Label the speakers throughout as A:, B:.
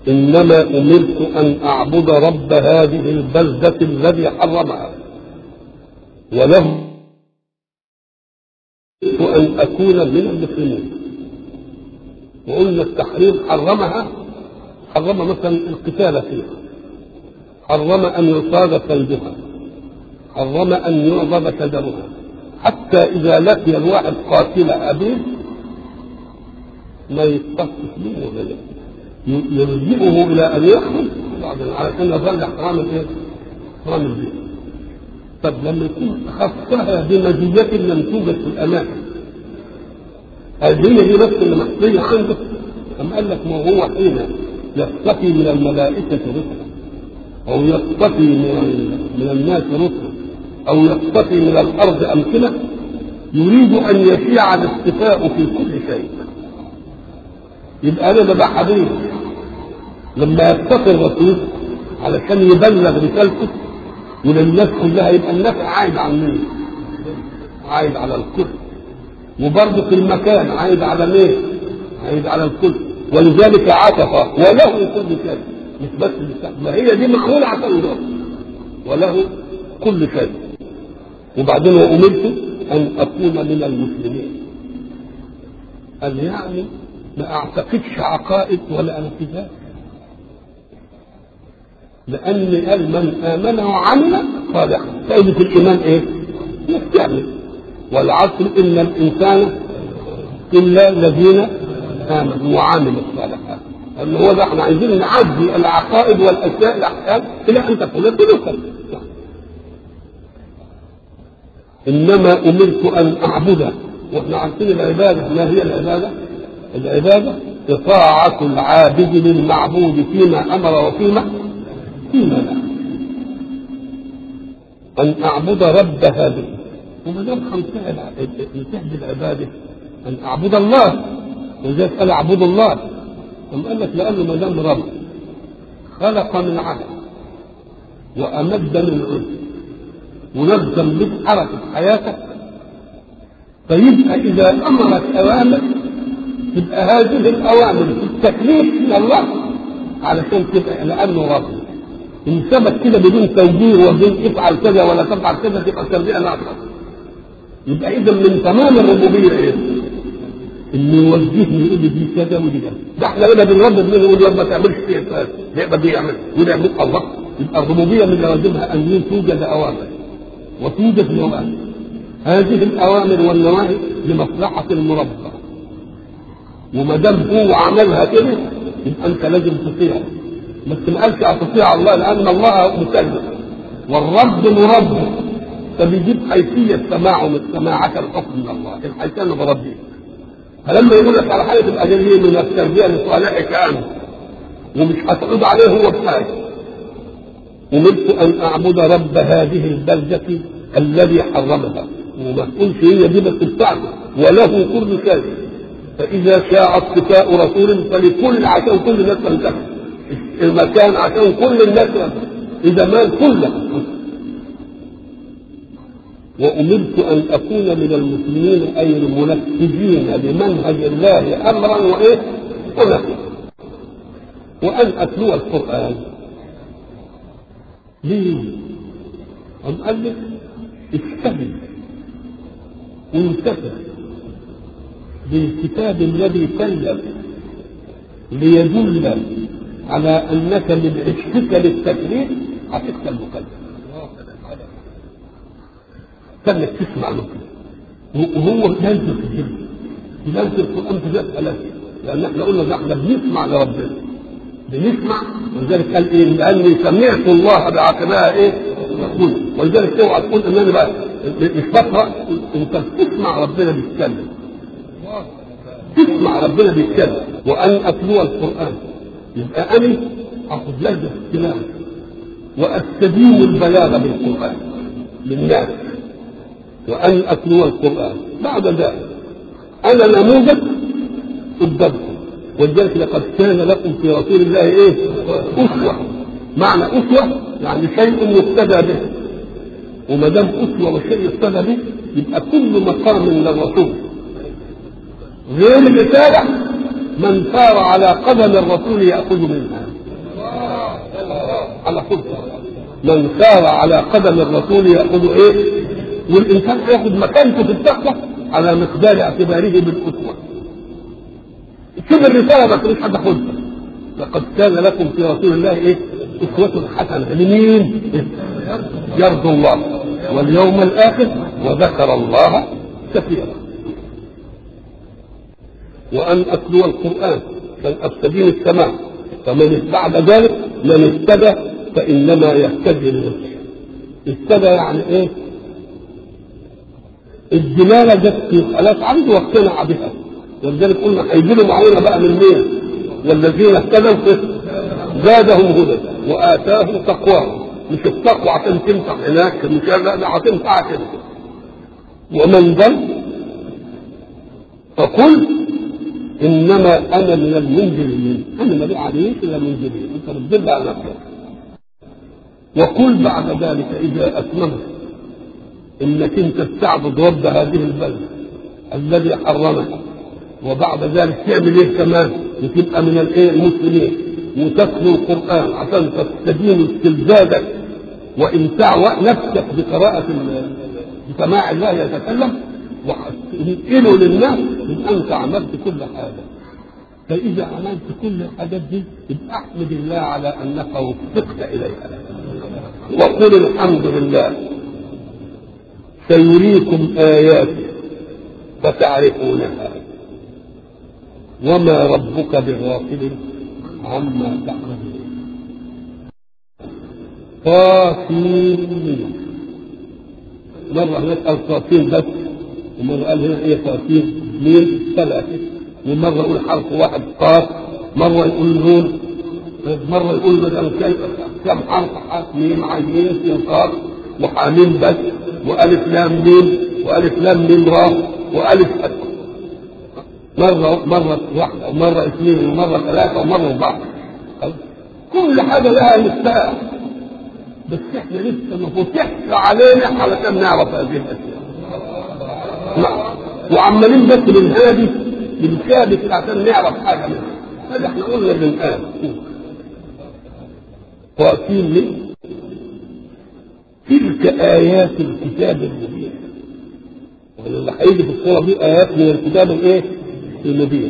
A: إنما أمرت أن أعبد رب هذه البلدة الذي حرمها وله وأن أكون من المسلمين وقلنا التحريم حرمها حرم مثلا القتال فيها حرم أن يصاد ثلجها حرم أن يعظم شجرها حتى إذا لقي الواحد قاتل أبيه ما يتصف منه ذلك يلجئه إلى أن يخرج بعدين علشان يظل حرام الإيه؟ حرام البيت طب لما يكون خصها بمزية لم توجد في الأماكن هل هي دي نفس اللي محصية عنده أم قال لك ما هو حين يصطفي من الملائكة رسلا أو يصطفي من, من الناس رسلا أو يصطفي من الأرض أمثلة يريد أن يشيع الاصطفاء في كل شيء يبقى أنا ببقى حبيب لما يتصل الرسول علشان يبلغ رسالته وللناس كلها يبقى النفع عايد على مين؟ عايد على الكل وبرضه في المكان عايد على مين؟ عايد على الكل ولذلك عطف وله كل شيء مش بس ما هي دي معمولة عشان ده وله كل شيء وبعدين وأمرت أن أكون من المسلمين قال يعني ما أعتقدش عقائد ولا انفذات لأن قال من آمن وعمل صالحا فائدة الإيمان إيه؟ يستعمل والعصر إن الإنسان إلا الذين آمنوا وعملوا الصالحات اللي هو ده احنا عايزين نعدي العقائد والاشياء الاحكام الى ان تكون سلوكا انما امرت ان اعبده واحنا عارفين العباده ما هي العباده؟ العباده اطاعه العابد للمعبود فيما امر وفيما فيما لا ان اعبد رب هذه وما دام انتهت العباده ان اعبد الله ولذلك قال اعبد الله ثم قال لك لانه ما دام رب خلق من عدم وامد من عدم ونظم لك حركه حياتك فيبقى اذا امرك اوامر تبقى هذه الاوامر في التكليف من الله علشان تبقى لانه رب ان ثبت كده بدون توجيه وبدون افعل كذا ولا تفعل كذا تبقى التربيه ناقصه يبقى اذا من تمام الربوبيه ايه؟ انه يوجهني يقول لي دي كذا ودي كذا ده احنا هنا بنردد منه يقول يلا ما تعملش كده يقدر بيعمل وده يعمل الله يبقى الربوبيه من لوازمها ان توجد اوامر وتوجد نواهي هذه الاوامر والنواهي لمصلحه المربى وما دام هو عملها كده يبقى انت لازم تطيعه بس ما قالش اطيع الله لان الله مسلم والرب مربي فبيجيب حيثيه سماعه من سماعك الحكم من الله الحيثيه اللي بربيه فلما يقول لك على حاجه تبقى جميل من التربيه لصالحك انت ومش هتعود عليه هو بحاجه امرت ان اعبد رب هذه البلده الذي حرمها وما تقولش هي دي بس بتاعته وله كل شيء فاذا شاء اصطفاء رسول فلكل عشان كل الناس تنتهي المكان عشان كل الناس اذا مال كله وأمرت أن أكون من المسلمين أي المنفذين لمنهج الله أمرا وإيه؟ ونهيا وأن أتلو القرآن ليه؟ أم قال لك استهل وانتفع بالكتاب الذي كلم ليدل على أنك من عشقك للتكليف هتبقى المكلف استنى تسمع له وهو ينزل في الجن ينزل القران في ذات ثلاثه لان احنا قلنا ده احنا بنسمع لربنا بنسمع ولذلك قال ايه لاني سمعت الله بعقبها ايه يقول ولذلك اوعى تقول ان انا بقى مش بقرا انت بتسمع ربنا بيتكلم تسمع ربنا بيتكلم وان اتلو القران يبقى انا اخذ لهجه الكلام واستدين البلاغه بالقران للناس وأن أتلو القرآن بعد ذلك أنا نموذج قدامكم ولذلك لقد كان لكم في رسول الله إيه؟ أسوة معنى أسوة يعني شيء يقتدى به وما دام أسوة وشيء يقتدى به يبقى كل مقام للرسول غير الرسالة من سار على قدم الرسول يأخذ منها على طول من سار على قدم الرسول ياخذ ايه؟ والانسان ياخذ مكانته في التقوى على مقدار اعتباره بالاسوه. شوف الرساله بس مش حد خدها. لقد كان لكم في رسول الله ايه؟ اسوه حسنه لمين؟ يرجو الله واليوم الاخر وذكر الله كثيرا. وان اتلو القران فاستدين السماء فمن بعد ذلك من اهتدى فانما يهتدي لنفسه اهتدى يعني ايه الدلاله جت في خلاص عنده واقتنع بها ولذلك قلنا هيجيبوا معونه بقى من مين والذين اهتدوا زادهم هدى واتاهم تقواهم مش التقوى عشان تنفع هناك مش لا ده هتنفع كده ومن ضل فقل انما انا من المنذرين انا ما لي عليك الا المنذرين انت بتدل على نفسك وقل بعد ذلك اذا اتممت انك انت تعبد رب هذه البلده الذي حرمها وبعد ذلك تعمل ايه كمان وتبقى من الايه المسلمين وتتلو القران عشان تستدين استلزازك وامتاع نفسك بقراءه بسماع الله يتكلم وتنقله للناس من انت عملت كل حاجه فاذا عملت كل الحاجات دي يبقى احمد الله على انك وفقت اليها وقل الحمد لله سيريكم اياته فتعرفونها وما ربك بغافل عما تعملون قاسين مرة نسأل قاسين بس ومرة قال هنا ايه قاسين اثنين ثلاثة ومرة يقول حرف واحد قاف مرة يقول نون مرة يقول مثلا كم حرف حرف ميم عين سين قاف وحامين بس وألف لام ميم وألف لام ميم را وألف ألف مرة مرة واحدة ومرة اثنين ومرة ثلاثة ومرة أربعة كل حاجة لها مفتاح بس احنا لسه ما فتحش علينا علشان نعرف هذه الاشياء نعم وعمالين بس بنهادي بنشابك عشان نعرف حاجه منها هذا احنا قلنا بنقال وأكيد من تلك آيات الكتاب المبين واللي هيجي في الصورة دي آيات من الكتاب الإيه؟ المبين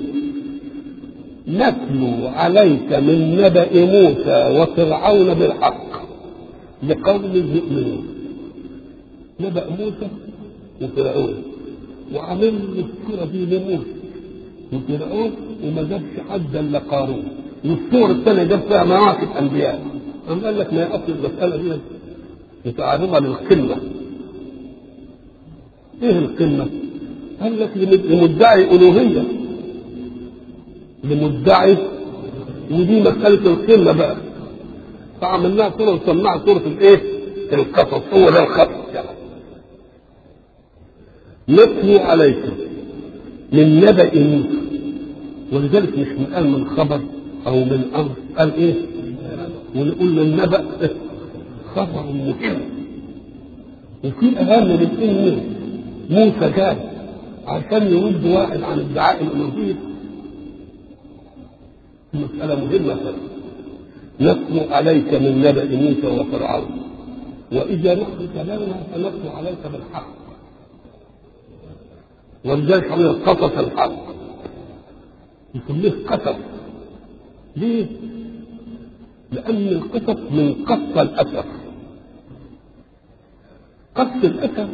A: نتلو عليك من نبأ موسى وفرعون بالحق لقوم يؤمنون نبأ موسى وفرعون وعمل السورة دي لموسى وفرعون وما جابش حد الا قارون والسورة الثانية جاب فيها مواقف أنبياء أم قال لك ما هي أصل المسألة دي متعرضة للقمة إيه القمة؟ قال لك لمدعي ألوهية لمدعي ودي مسألة القمة بقى فعملناها صورة وسماها صورة الإيه؟ القصص هو ده القصص يعني نتلو عليكم من نبأ موسى ولذلك مش من قال من خبر أو من أمر قال إيه؟ ونقول من نبأ خبر مهم وفي أهم من إن موسى جاء عشان يرد واحد عن ادعاء الألوهية مسألة مهمة فعلا نتلو عليك من نبأ موسى وفرعون وإذا نحن كلامنا فنتلو عليك بالحق ولذلك عمل قصص الحق يسميه قصص ليه؟ لأن القصص من قص الأثر قص الأثر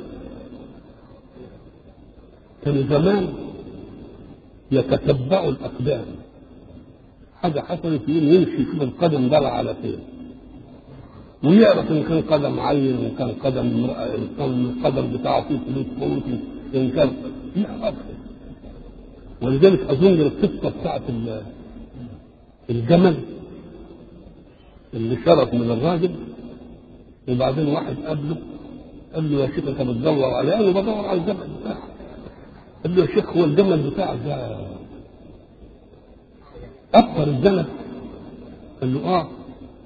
A: كان زمان يتتبع الأقدام حاجة حصلت يوم يمشي يشوف القدم ضل على فين ويعرف ان كان قدم عين ان كان قدم امرأة ان كان القدم بتاعه فيه فلوس فلوس ان كان يعرف ولذلك اظن القصة بتاعت الجمل اللي شرف من الراجل وبعدين واحد قابله قال له يا شيخ انت بتدور عليه قال له بدور على الجمل بتاعك قال له يا شيخ هو الجمل بتاعك ده أكبر الزمن قال له اه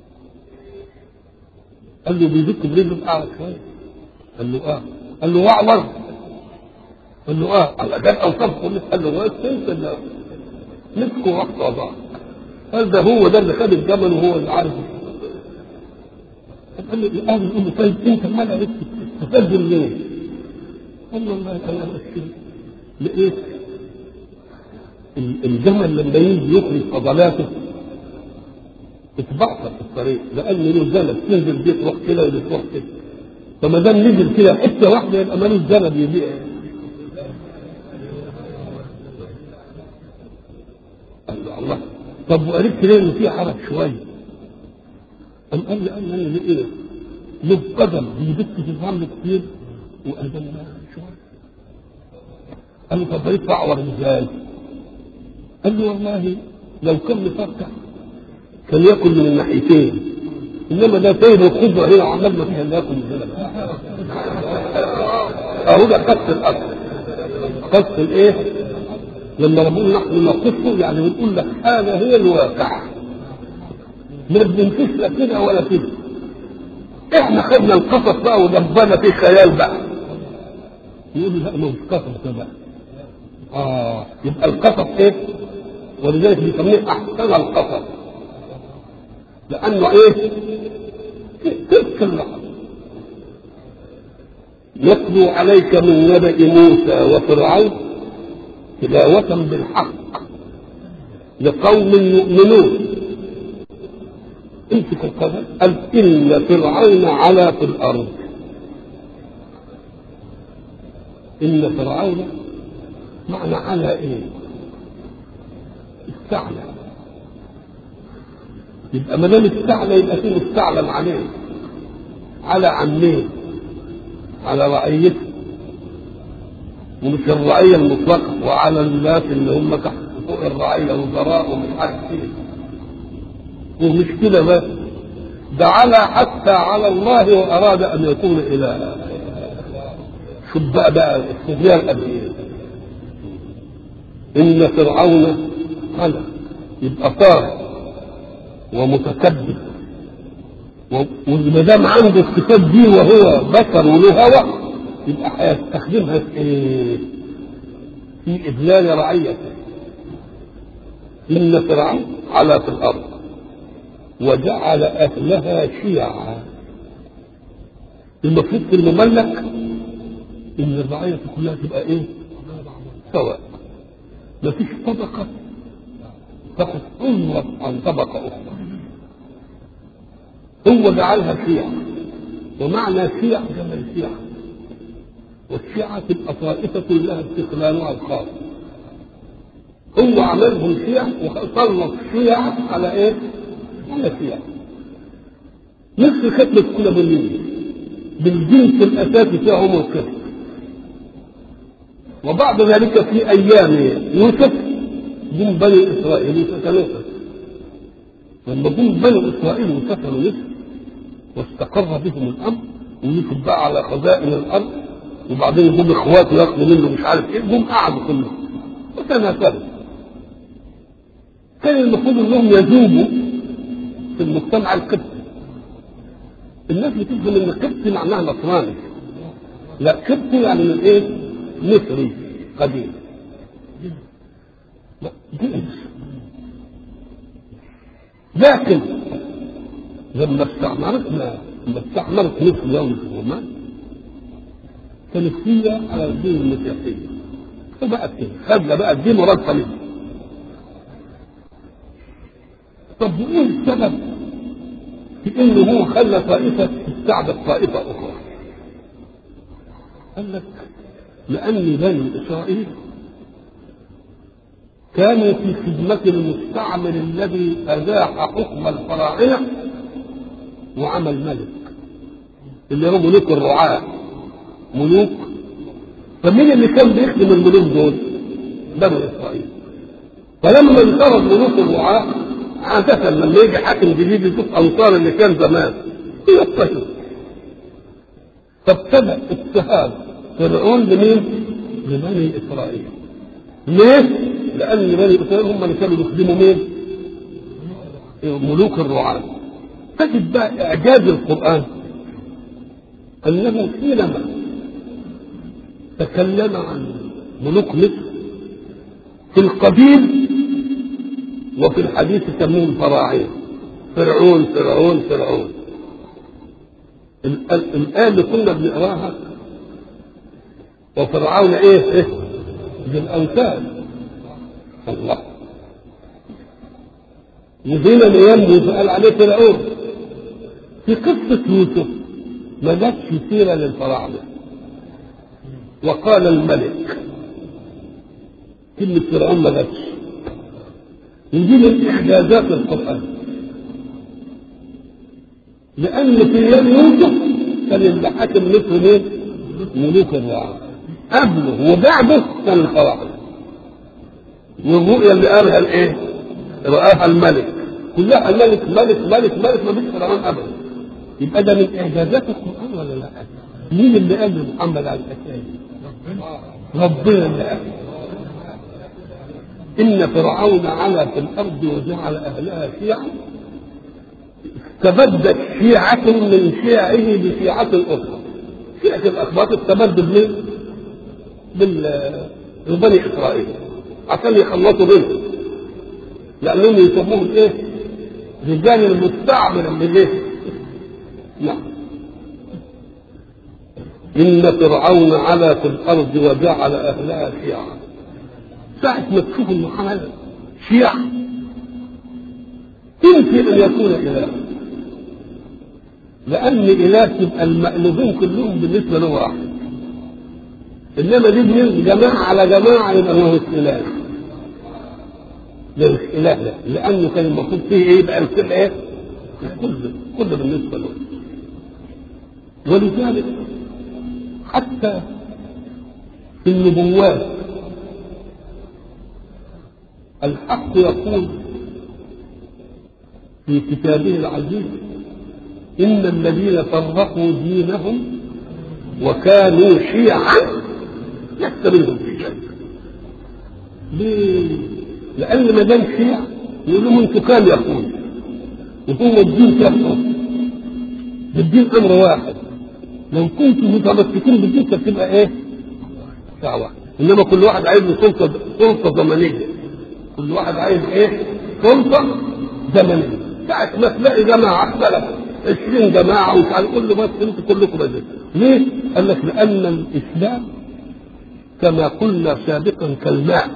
A: قال له بيدك برجله بأعلى شوية قال له اه قال له واعور قال له اه على كان اوصافه قال له وين انت اللي مسكه وقت وضع قال ده هو ده اللي خد الجمل وهو اللي عارف قال له الآن يقول له طيب أنت ما عرفت تستفاد ليه؟ قال له والله أنا أشكر لقيت الجمل لما يجي يخرج فضلاته اتبعثر في الطريق لأن له زلل تنزل دي تروح كده ودي تروح كده فما دام نزل كده حته واحده يبقى مالوش زلل يبيع قال له الله طب وعرفت ليه انه في حرج شويه؟ قام قال لي انا اللي ايه؟ له قدم بيبت في الرمل كتير وقدم شويه قال له طب يدفع ورا ازاي؟ قال له والله لو كان مفتح كان ياكل من الناحيتين انما ده سيد الخضره هنا عمال ما فيها اللي ياكل من هنا اهو ده قص الاصل قص الايه؟ لما بنقول نحن نقصه يعني بنقول لك هذا هي الواقع ما بننفش لا كده ولا كده احنا خدنا القصص بقى ودبنا فيه خيال بقى يقول لا ما مش قصص ده بقى اه يبقى القصص ايه؟ ولذلك بيسميه احسن القصص لانه ايه؟ تلك اللحظه نتلو عليك من نبأ موسى وفرعون تلاوة بالحق لقوم يؤمنون امسك القدر قال إن فرعون علا في الأرض إن فرعون معنى على إيه؟ استعلى يبقى ما دام استعلى يبقى فيه مستعلم عليه على عن مين؟ على رعيته ومش الرعية المطلقة وعلى الناس اللي هم تحت فوق الرعية وزراء ومش عارف ايه ومش كده بس ده على حتى على الله وأراد أن يكون إلها شوف بقى بقى الصبيان قد ايه إن فرعون على يبقى طار ومتكبر وما دام عنده الصفات دي وهو بشر وله هوى يبقى هيستخدمها في ايه؟ في اذلال رعيته ان فرعون علا في الارض وجعل اهلها شيعا المفروض في المملك ان الرعيه كلها تبقى ايه؟ سواء مفيش طبقه تاخذ انظر عن طبقه اخرى هو جعلها شيعة ومعنى شيع جمع شيعة والشيعة تبقى طائفة لها استقلالها الخاص هو عملهم شيع وسلط شيع على ايه؟ على شيع نفس ختمة كل بنية بالجنس الأساسي فيها هم الكفر وبعد ذلك في أيام يوسف جم بني إسرائيل وسكنوا لما جم بني إسرائيل وسكنوا مصر واستقر بهم الأمر ويوسف بقى على خزائن الأرض وبعدين جم إخواته ياخدوا منه مش عارف إيه جم قعدوا كلهم وتناسلوا كان المفروض انهم يذوبوا في المجتمع القبطي الناس بتفهم ان القبطي معناها نصراني لا قبطي يعني من ايه مصري قديم لا جنس لكن لما استعمرت لما استعمرت مصر دولة الرومان كانت هي على الدين المسيحية فبقت كده خدنا بقى الدين مرادفة منه طب وايه السبب في انه هو خلى طائفه تستعبد طائفه اخرى قال لك لان بني اسرائيل كانوا في خدمة المستعمر الذي أزاح حكم الفراعنة وعمل ملك اللي هو ملوك الرعاة ملوك فمين اللي كان بيخدم الملوك دول؟ بني إسرائيل فلما انقرض ملوك الرعاة عادة لما يجي حاكم جديد يشوف أنصار اللي كان زمان يضطهد فابتدأ اتهام فرعون لمين؟ لبني إسرائيل ليه؟ لأن بني إسرائيل هم اللي كانوا يخدموا مين؟ ملوك الرعاة تجد بقى إعجاز القرآن أنه حينما تكلم عن ملوك مصر في القديم وفي الحديث يسموهم فراعين فرعون فرعون فرعون ال- ال- الآية اللي كنا بنقراها وفرعون إيه إيه ذي الأوتاد الله وزين الأيام يوسف قال عليه فرعون في قصة يوسف ما جاتش سيرة للفراعنة وقال الملك كلمة فرعون ما جاتش ودي من إعجازات القرآن لأن في أيام يوسف كان اللي حاكم مصر مين؟ ملوك الرعاة قبله وبعده كان الفراعنة والرؤيا اللي قالها الايه؟ رآها الملك كلها الملك ملك ملك ملك ما فيش فرعون ابدا يبقى ده من اعجازات القران ولا لا؟ مين اللي قال لمحمد على الحكايه دي؟ ربنا اللي قال ان فرعون علا في الارض وجعل اهلها شيعا تبدت شيعة من شيعه بشيعة أخرى شيعة الأخباط استبدوا من بال بني إسرائيل عشان يخلصوا منهم لأنهم يسموهم إيه؟ رجال المستعمر من إيه؟ نعم إن فرعون علا في الأرض وجعل أهلها شيعا ساعة ما تشوف إنه عمل شيعة يمكن أن يكون إله لأن إله يبقى المألوفين كلهم بالنسبة له واحد إنما دي بنيجي جماعة على جماعة يبقى ما هوش إله ده مش إله ده لأنه كان المفروض فيه إيه يبقى الكل إيه؟ كل كل بالنسبة له ولذلك حتى في النبوات الحق يقول في كتابه العزيز إن الذين فرقوا دينهم وكانوا شيعا لست منهم في شيء ليه؟ لأن ما دام شيع يقول لهم أنتوا كام يا أخوي وهو الدين كام الدين أمر واحد لو كنتم متمسكين بالدين كانت تبقى إيه؟ دعوة إنما كل واحد عايز له سلطة سلطة زمنية كل واحد عايز إيه؟ سلطة زمنية ساعة ما تلاقي جماعة بلد 20 جماعة ومش عارف كل بس انتوا كلكم بدل ليه؟ قال لك لأن الإسلام كما قلنا سابقا كالماء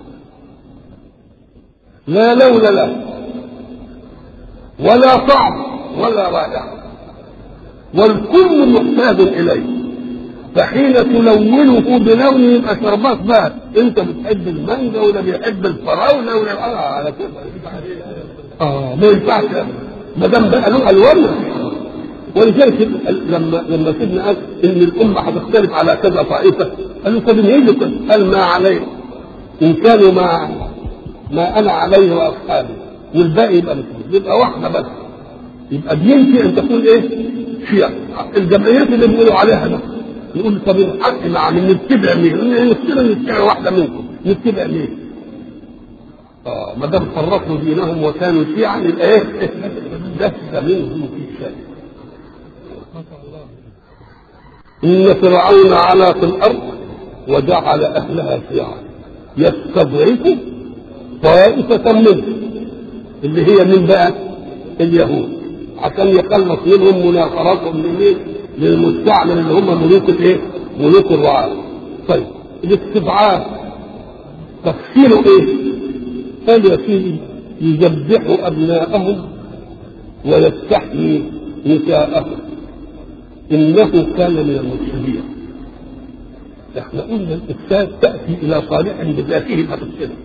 A: لا لون له ولا طعم ولا رائحة والكل محتاج إليه فحين تلونه بلون يبقى شربات بقى انت بتحب المانجا ولا بيحب الفراوله ولا اه على كده اه ما ينفعش ما دام بقى له الوان ولذلك لما لما سيدنا قال ان الامه هتختلف على كذا طائفه قالوا طب ايه قال ما عليه ان كانوا ما ما انا عليه واصحابي والباقي يبقى مسلم يبقى واحده بس يبقى بينفي ان تكون ايه؟ شيعة الجمعيات اللي بنقولوا عليها ده نقول طب الحق مع من نتبع مين؟ نتبع نتبع واحده منكم نتبع مين؟ اه ما دام فرقوا دينهم وكانوا شيعا يبقى ايه؟ لست منهم في شيء. إن فرعون علا في الأرض وجعل أهلها شيعا يستضعف طائفة منهم اللي هي من بقى اليهود عشان يخلص منهم مناصرتهم لمين؟ للمستعمر اللي هم ملوك الايه؟ ملوك الرعاة. طيب الاستضعاف تفسيره ايه؟ قال يا سيدي يذبحوا ابناءهم ويستحيي نساءهم انه كان من المفسدين احنا قلنا الافساد تاتي الى صالح بذاته فتفسده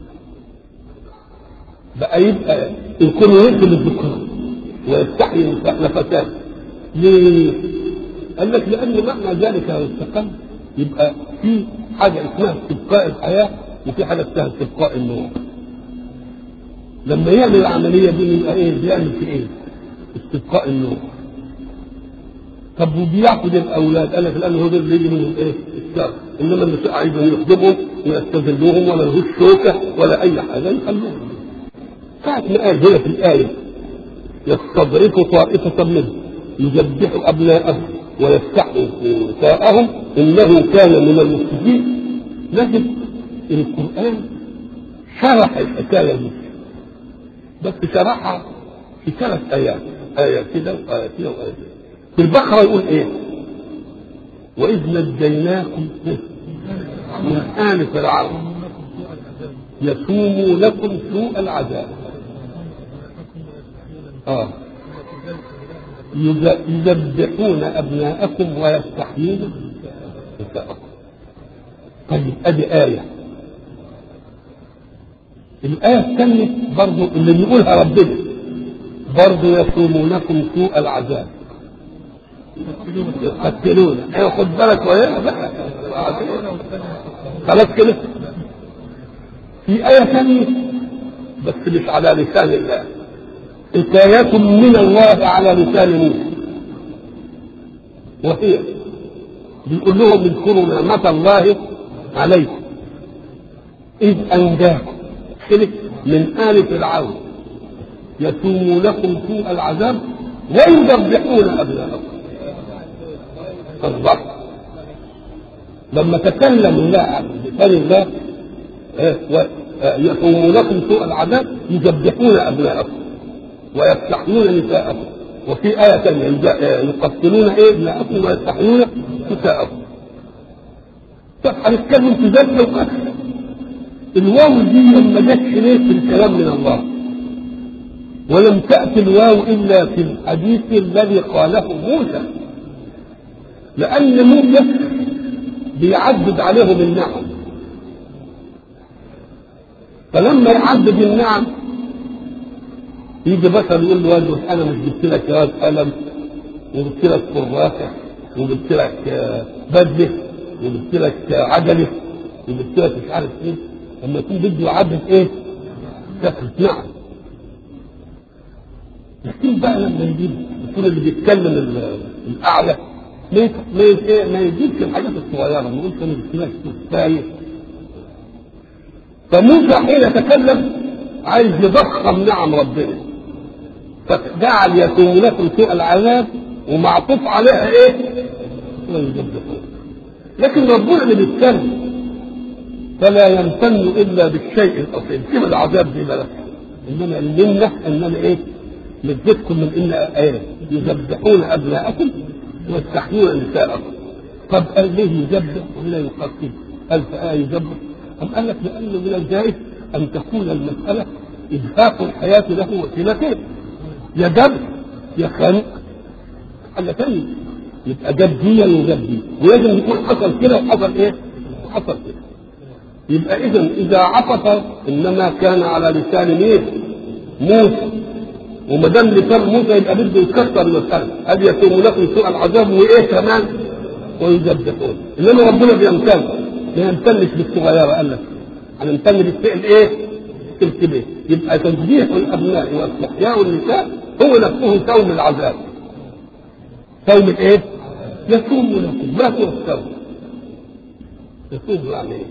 A: بقى يبقى الكل يقتل الذكور ويستحيي نفسات ليه؟ قال لك لان معنى ذلك لو استقل يبقى في حاجه اسمها استبقاء الحياه وفي حاجه اسمها استبقاء النور لما يعمل العمليه دي يبقى ايه؟ بيعمل في ايه؟ استبقاء النور طب وبياخد الاولاد قال لك لان هو ده اللي يجي منهم ايه؟ الشر انما النساء عايزين يخدمهم ويستذلوهم ولا لهوش شوكه ولا اي حاجه يخلوهم ساعة ما قال هنا في الآية يستضعف طائفة منهم يذبح أبناءهم ويستحيي نساءهم إنه كان من المفسدين لكن القرآن شرح الحكاية دي بس شرحها في ثلاث ايات ايه كده وايه كده وايه كده في البقره يقول ايه واذ نجيناكم من ال فرعون يسومونكم سوء العذاب اه يذ- يذبحون ابناءكم ويستحيون نساءكم طيب ادي ايه الآية الثانية برضو اللي بيقولها ربنا برضو يصومونكم سوء العذاب يقتلون ايوه خد بالك ويا بقى خلاص كده في آية ثانية بس مش على لسان الله حكاية من الله على لسان موسى وهي بيقول لهم اذكروا نعمة الله عليكم إذ أنجاكم كده من آل فرعون يسومونكم سوء العذاب ويذبحون أبناءكم الله لما تكلم الله عن لسان الله إيه، و- آه، يسومونكم سوء العذاب يذبحون أبناءكم ويستحيون نساءكم وفي آية ثانية يج- آه، يقتلون إيه ابناءكم ويستحيون نساءكم طب هنتكلم في ذنب وقتل الواو دي لما جاتش ليه في الكلام من الله ولم تأتي الواو إلا في الحديث الذي قاله موسى لأن موسى بيعدد عليهم النعم فلما يعدد النعم يجي بشر يقول له والد انا مش جبت لك يا واد قلم وجبت لك كراسه وجبت لك آه، بدله وجبت لك آه، عجله وجبت لك مش عارف ايه لما يكون بده يعدد ايه؟ كثرة نعم لكن بقى لما يجيب يكون اللي بيتكلم ال- الاعلى ما يت- ما يت- إيه؟ ما يجيبش الحاجات الصغيره ما يقولش انا جبت لك كفايه فموسى حين يتكلم عايز يضخم نعم ربنا فجعل يكون لكم سوء العذاب ومعطوف عليها ايه؟ ويذبحون لكن ربنا اللي بيتكلم فلا يمتن الا بالشيء الاصيل كما العذاب دي بلد انما المنه انما ايه؟ مدتكم من ان ايه؟ يذبحون ابناءكم ويستحيون نساءكم طب قال ليه يذبح ولا يقتل؟ قال فآه يذبح أم قال لك لأنه من الجائز أن تكون المسألة إزهاق الحياة له وسيلتين يا ذبح يا خنق حاجة تانية يبقى جاب دي وجاب دي ولازم يكون حصل كده وحصل ايه؟ وحصل كده يبقى اذا اذا عطف انما كان على لسان مين؟ موسى وما دام لسان موسى يبقى بده يكسر المساله هل يكون لكم سوء العذاب وايه كمان؟ ويذبحون انما ربنا بيمتن ما يمتنش بالصغيره قال لك هنمتن بالفعل ايه؟ الكبير يبقى تذبيح الابناء واستحياء النساء هو نفسه صوم العذاب صوم الايه؟ يصوم لكم ما هو الصوم؟ يصوم يعني ايه؟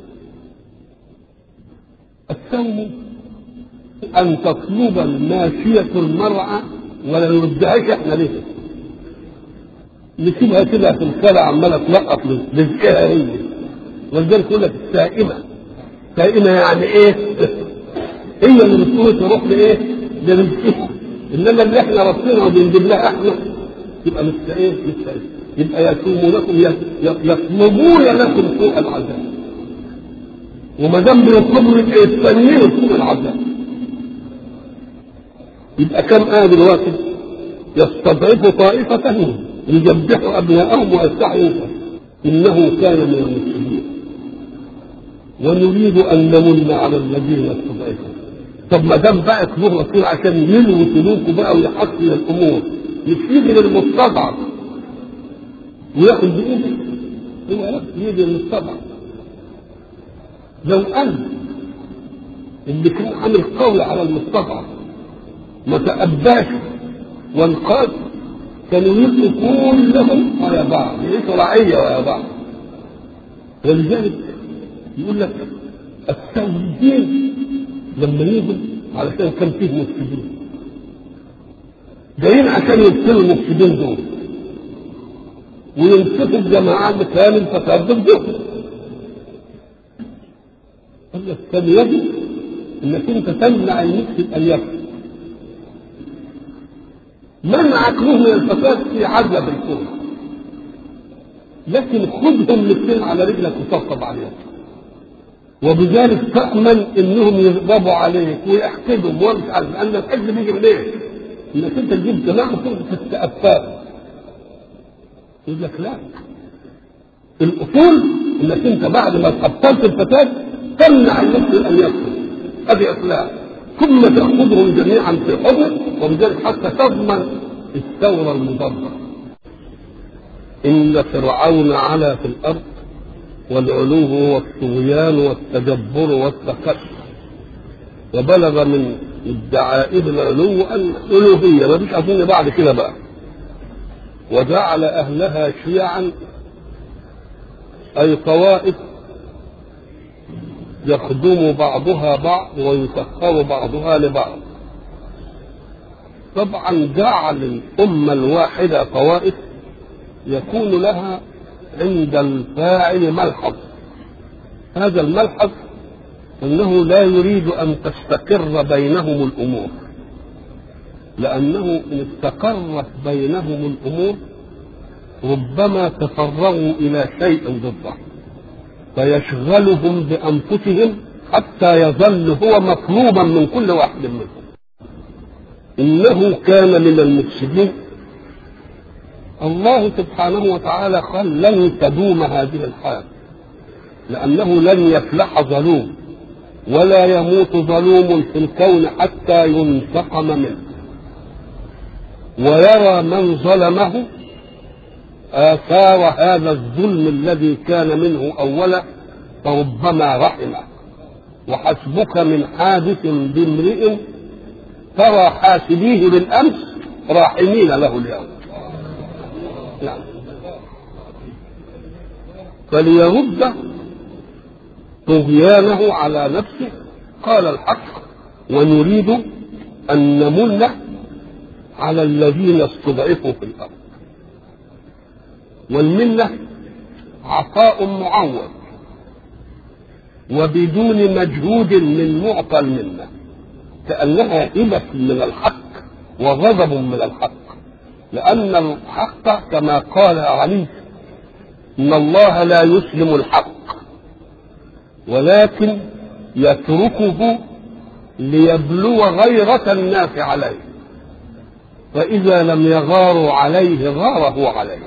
A: الصوم أن تطلب الماشية المرعى ولا نردهاش احنا ليه؟ نسيبها كده في الخلا عمالة تلقط رزقها هي ولذلك يقول لك السائمة سائمة يعني ايه؟ هي اللي بتقول تروح لايه؟ لرزقها انما اللي احنا ربنا وبنجيب لها احنا يبقى مش ايه؟ مش إيه؟ يبقى يصوموا لكم يطلبون لكم سوء العذاب وما دام بيطلبوا يبقى يستنيروا سوء العذاب يبقى كم آية دلوقتي يستضعف طائفة منهم يذبحوا أبناءهم ويستحيوا نساءهم إنه كان من المسلمين ونريد أن نمن على الذين استضعفوا طب ما دام بقى له رسول عشان يلوي سلوكه بقى ويحسن الأمور مش يجي للمستضعف وياخد بإيده هو ياخد بإيد المستضعف لو أن اللي كان عامل قول على المستضعف ما تأباش وانقاد كانوا يبقوا كلهم ويا بعض يعيشوا رعية ويا بعض ولذلك يقول لك التوجيه لما يجوا علشان كان فيه مفسدين جايين عشان يبتلوا المفسدين دول ويمسكوا الجماعات بكامل فساد ضدهم قال لك كان يجب انك انت تمنع المفسد ان يفسد منعك له من الفساد في عدل في الكون لكن خذهم الاثنين على رجلك وطبطب عليهم وبذلك تأمن انهم يغضبوا عليك ويحقدهم ومش عارف لان الحقد بيجي منين؟ إيه؟ انك انت تجيب جماعه في التأفات يقول لك لا الاصول انك انت بعد ما تبطلت الفساد تمنع المسلم ان يدخل هذه اصلاح ثم تاخذهم جميعا في حضن وبذلك حتى تضمن الثوره المضاده ان فرعون علا في الارض والعلو والطغيان والتجبر والتكبر وبلغ من ادعائه العلو الالوهيه ما فيش اظن بعد كده بقى وجعل اهلها شيعا اي طوائف يخدم بعضها بعض ويسخر بعضها لبعض طبعا جعل الامه الواحده طوائف يكون لها عند الفاعل ملحظ هذا الملحظ انه لا يريد ان تستقر بينهم الامور لانه ان استقرت بينهم الامور ربما تفرغوا الى شيء ضده فيشغلهم بانفسهم حتى يظل هو مطلوبا من كل واحد منهم انه كان من المفسدين الله سبحانه وتعالى قال لن تدوم هذه الحال لأنه لن يفلح ظلوم ولا يموت ظلوم في الكون حتى ينتقم منه ويرى من ظلمه آثار هذا الظلم الذي كان منه أولا فربما رحمه وحسبك من حادث بامرئ ترى حاسبيه بالأمس راحمين له اليوم نعم فليرد طغيانه على نفسه قال الحق ونريد أن نمن على الذين استضعفوا في الأرض والمنة عطاء معوض وبدون مجهود من معطى المنة كأنها هبة من الحق وغضب من الحق لأن الحق كما قال علي إن الله لا يسلم الحق ولكن يتركه ليبلو غيرة الناس عليه فإذا لم يغاروا عليه غاره عليه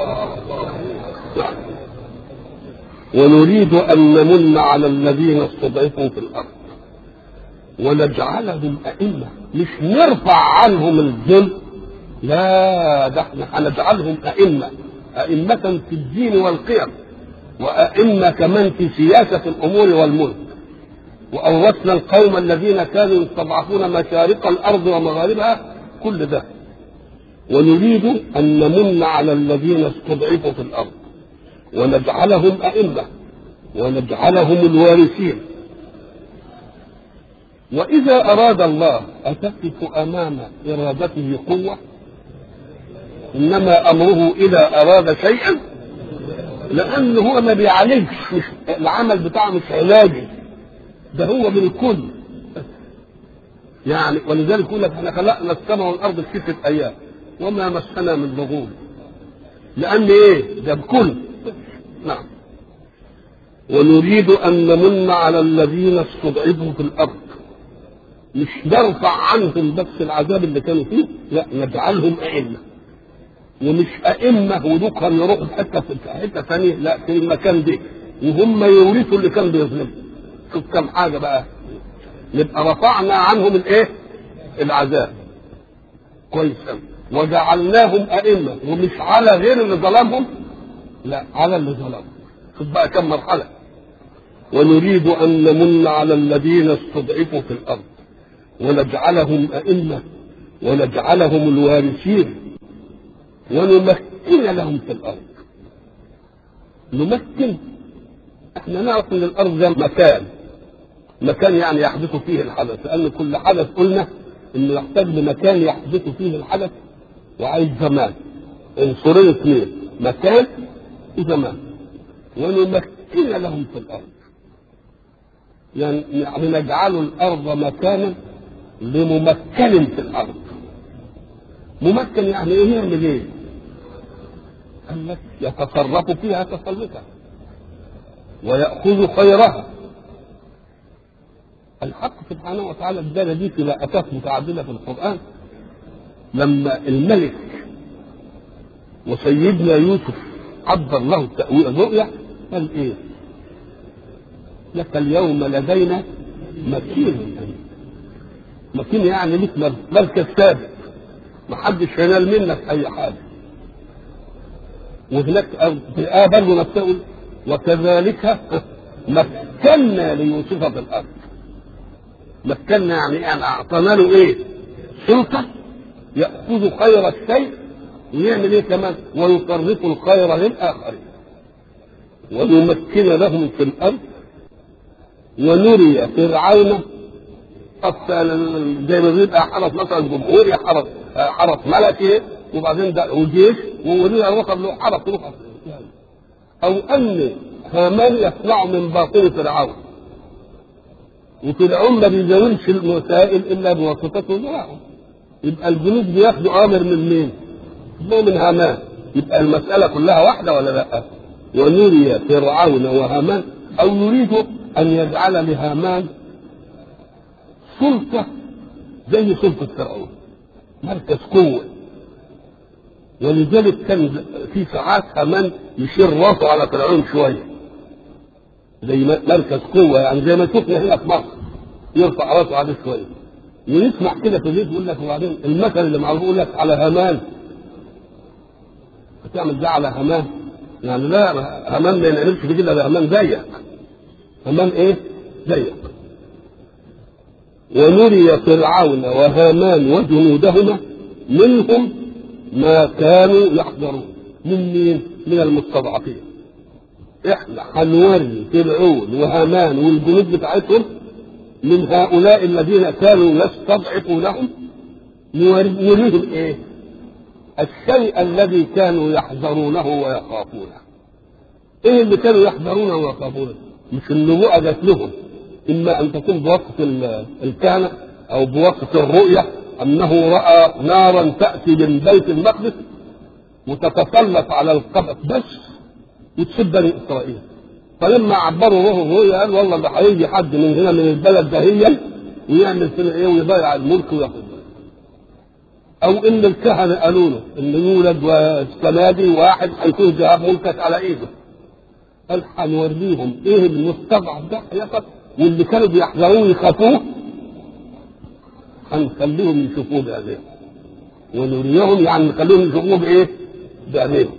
A: ونريد أن نمن على الذين استضعفوا في الأرض ونجعلهم أئمة مش نرفع عنهم الذل لا ده احنا هنجعلهم أئمة أئمة في الدين والقيم وأئمة كمان في سياسة الأمور والملك وأورثنا القوم الذين كانوا يستضعفون مشارق الأرض ومغاربها كل ده ونريد أن نمن على الذين استضعفوا في الأرض ونجعلهم أئمة ونجعلهم الوارثين وإذا أراد الله أتقف أمام إرادته قوة إنما أمره إذا أراد شيئا لأنه هو ما بيعالجش مش العمل بتاعه مش علاجي ده هو بالكل يعني ولذلك يقول لك احنا خلقنا السماء والارض في سته ايام وما مسنا من لغوب لان ايه ده بكل نعم ونريد ان نمن على الذين استضعفوا في الارض مش نرفع عنهم بس العذاب اللي كانوا فيه لا نجعلهم ائمه ومش ائمه ودوكهم يروحوا في حته في حته ثانيه لا في المكان ده وهم يورثوا اللي كان بيظلمهم شوف كم حاجه بقى يبقى رفعنا عنهم الايه؟ العذاب كويس قوي وجعلناهم ائمه ومش على غير اللي ظلمهم لا على اللي ظلمهم شوف بقى كم مرحله ونريد ان نمن على الذين استضعفوا في الارض ونجعلهم ائمه ونجعلهم الوارثين ونمكن لهم في الارض نمكن احنا نعرف ان الارض ده مكان مكان يعني يحدث فيه الحدث لان كل حدث قلنا انه يحتاج لمكان يحدث فيه الحدث وعايز زمان عنصرين اثنين مكان وزمان ونمكن لهم في الارض يعني يعني نجعل الارض مكانا لممكن في الارض ممكن يعني ايه يعمل ايه؟ قال لك يتصرف فيها تصرفا ويأخذ خيرها الحق سبحانه وتعالى ادانا دي في لقطات متعددة في القرآن لما الملك وسيدنا يوسف عبر له تأويل الرؤيا قال ايه؟ لك اليوم لدينا مكين مكين يعني لك مركز ثابت محدش هينال منك اي حاجه وهناك في الآية برضه نفسه وكذلك مكنا ليوسف في الأرض مكنا يعني يعني أعطانا له إيه؟ سلطة يأخذ خير الشيء ويعمل إيه كمان؟ ويطرق الخير للآخرين ونمكن لهم في الأرض ونري فرعون زي ما بيبقى حرس مثلا جمهوري حرس حرس ملكي وبعدين ده وجيش وولي الرقم له حرس روح او ان هامان يطلع من باطن فرعون وفرعون ما بيزاولش المسائل الا بواسطه فرعون يبقى الجنود بياخدوا امر من مين؟ من هامان يبقى المساله كلها واحده ولا لا؟ ونري فرعون وهامان او يريد ان يجعل لهامان سلطه زي سلطه فرعون مركز قوه ولذلك كان في ساعات هامان يشير راسه على فرعون شويه زي مركز قوه يعني زي ما شفنا هنا في مصر يرفع راسه عليه شويه ونسمع كده في البيت يقول لك وبعدين المثل اللي معروف يقول لك على هامان هتعمل ده على هامان يعني لا هامان ما ينعملش في كده ده هامان زيك هامان ايه؟ زيك ونري فرعون وهامان وجنودهما منهم ما كانوا يحذرون من مين؟ من المستضعفين احنا هنوري فرعون وهامان والجنود بتاعتهم من هؤلاء الذين كانوا يستضعفونهم نريهم ايه؟ الشيء الذي كانوا يحذرونه ويخافونه. ايه اللي كانوا يحذرونه ويخافونه؟ مش النبوءة جات لهم اما ان تكون بواسطة الكهنة او بواسطة الرؤية انه راى نارا تاتي من بيت المقدس وتتسلط على القبر بس وتسب بني اسرائيل فلما عبروا له الرؤيا قال والله ده هيجي حد من هنا من البلد دهيا ويعمل فينا ايه ويضيع الملك وياخد او ان الكهنه قالوا له ان يولد والسنه دي واحد هيكون ذهاب ملكك على ايده قال هنوريهم ايه المستضعف ده هيحصل واللي كانوا بيحذروه يخافوه هنخليهم يشوفوه بعينيهم ونريهم يعني نخليهم يشوفوه بايه؟ بعينيهم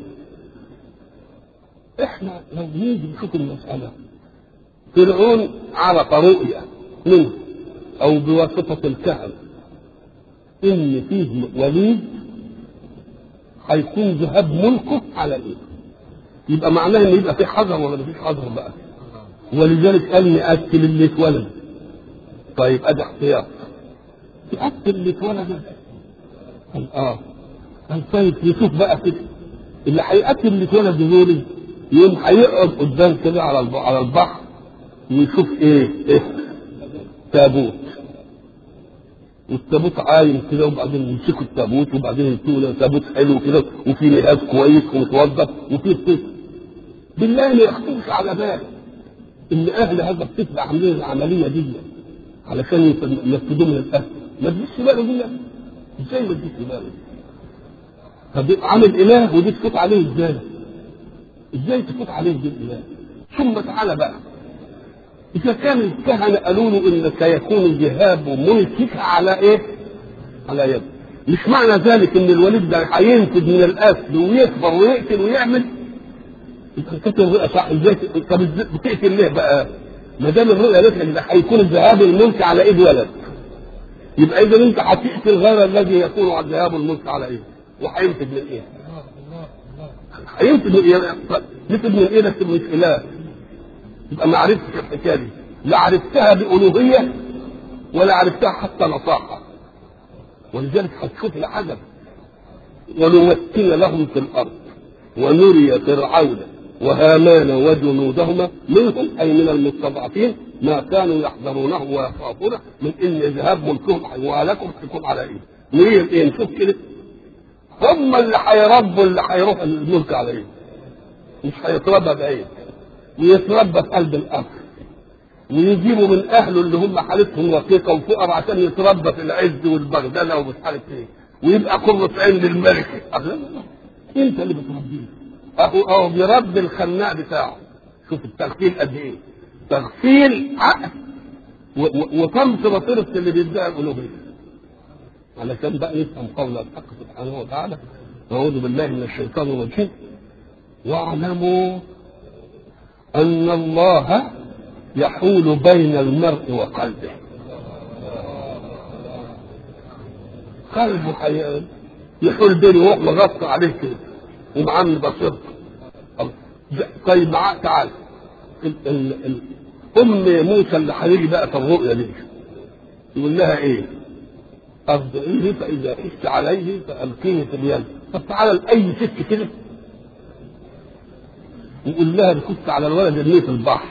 A: احنا لو نيجي نشوف المسألة فرعون عرف رؤية منه او بواسطة الكهنة ان فيه وليد هيكون ذهاب ملكه على ايه يبقى معناه ان يبقى في حذر ولا مفيش حذر بقى ولذلك قال نقتل اللي اتولد طيب ادي احتياط تقتل اللي اتولد قال اه قال طيب يشوف بقى كده اللي هيقتل اللي اتولد دول يوم هيقعد قدام كده على على البحر ويشوف ايه ايه تابوت والتابوت عايم كده وبعدين يمسكوا التابوت وبعدين يدوا تابوت حلو كده وفي نهاز كويس ومتوضب وفي الطفل بالله ما يخطرش على باله ان اهل هذا الطفل عاملين العمليه دي علشان ينفذوه من الاهل ما تجيش باله دي ازاي ما تجيش باله طب عامل اله ودي تفوت عليه ازاي؟ ازاي تفوت عليه دي الاله؟ ثم تعالى بقى إذا كان الكهنة قالوا له إن سيكون ذهاب ملكك على إيه؟ على يد. مش معنى ذلك إن الوليد ده هينفذ من الأصل ويكبر ويقتل ويعمل يبقى كانت الرؤيا صح ازاي طب بتقتل ليه بقى؟ ما دام الرؤيا قالت لك ده هيكون ذهاب الملك على ايد ولد. يبقى اذا انت هتقتل غير الذي يكون على ذهاب الملك على ايده وهينفذ من ايه؟ هينفذ من ايه؟ نفذ من ايه بس مش اله. يبقى ما عرفتش الحكايه دي لا عرفتها بألوهية ولا عرفتها حتى نصاحة ولذلك هتشوف العجب ونمكن لهم في الأرض ونري فرعون وهامان وجنودهما منهم أي من المستضعفين ما كانوا يحذرونه ويخافونه من إن ذهاب ملكهم وهلاكهم يكون على إيه نريهم إيه نشوف كده هم اللي هيربوا اللي هيروح الملك عليهم مش هيتربى بعيد ويتربى في قلب الأرض ويجيبوا من اهله اللي هم حالتهم رقيقه وفقر عشان يتربى في العز والبغدله ومش عارف ايه ويبقى قرة عين للملك انت اللي بتربيه اهو اهو بيربي الخناق بتاعه شوف التغفيل قد ايه تغفيل عقل وطمس بصيرة اللي بيدعي الالوهيه علشان بقى نفهم قول الحق سبحانه وتعالى اعوذ بالله من الشيطان الرجيم واعلموا ان الله يحول بين المرء وقلبه قلبه حي... يحول بينه وهو مغطى عليه كده ومعامل بصيرته طيب معاه تعال ال... ال... ال... ام موسى اللي هيجي بقى في الرؤيا دي يقول لها ايه؟ ارضعيه فاذا خفت عليه فالقيه في اليم طب تعالى لاي ست كده يقول لها خفت على الولد ارميه في البحر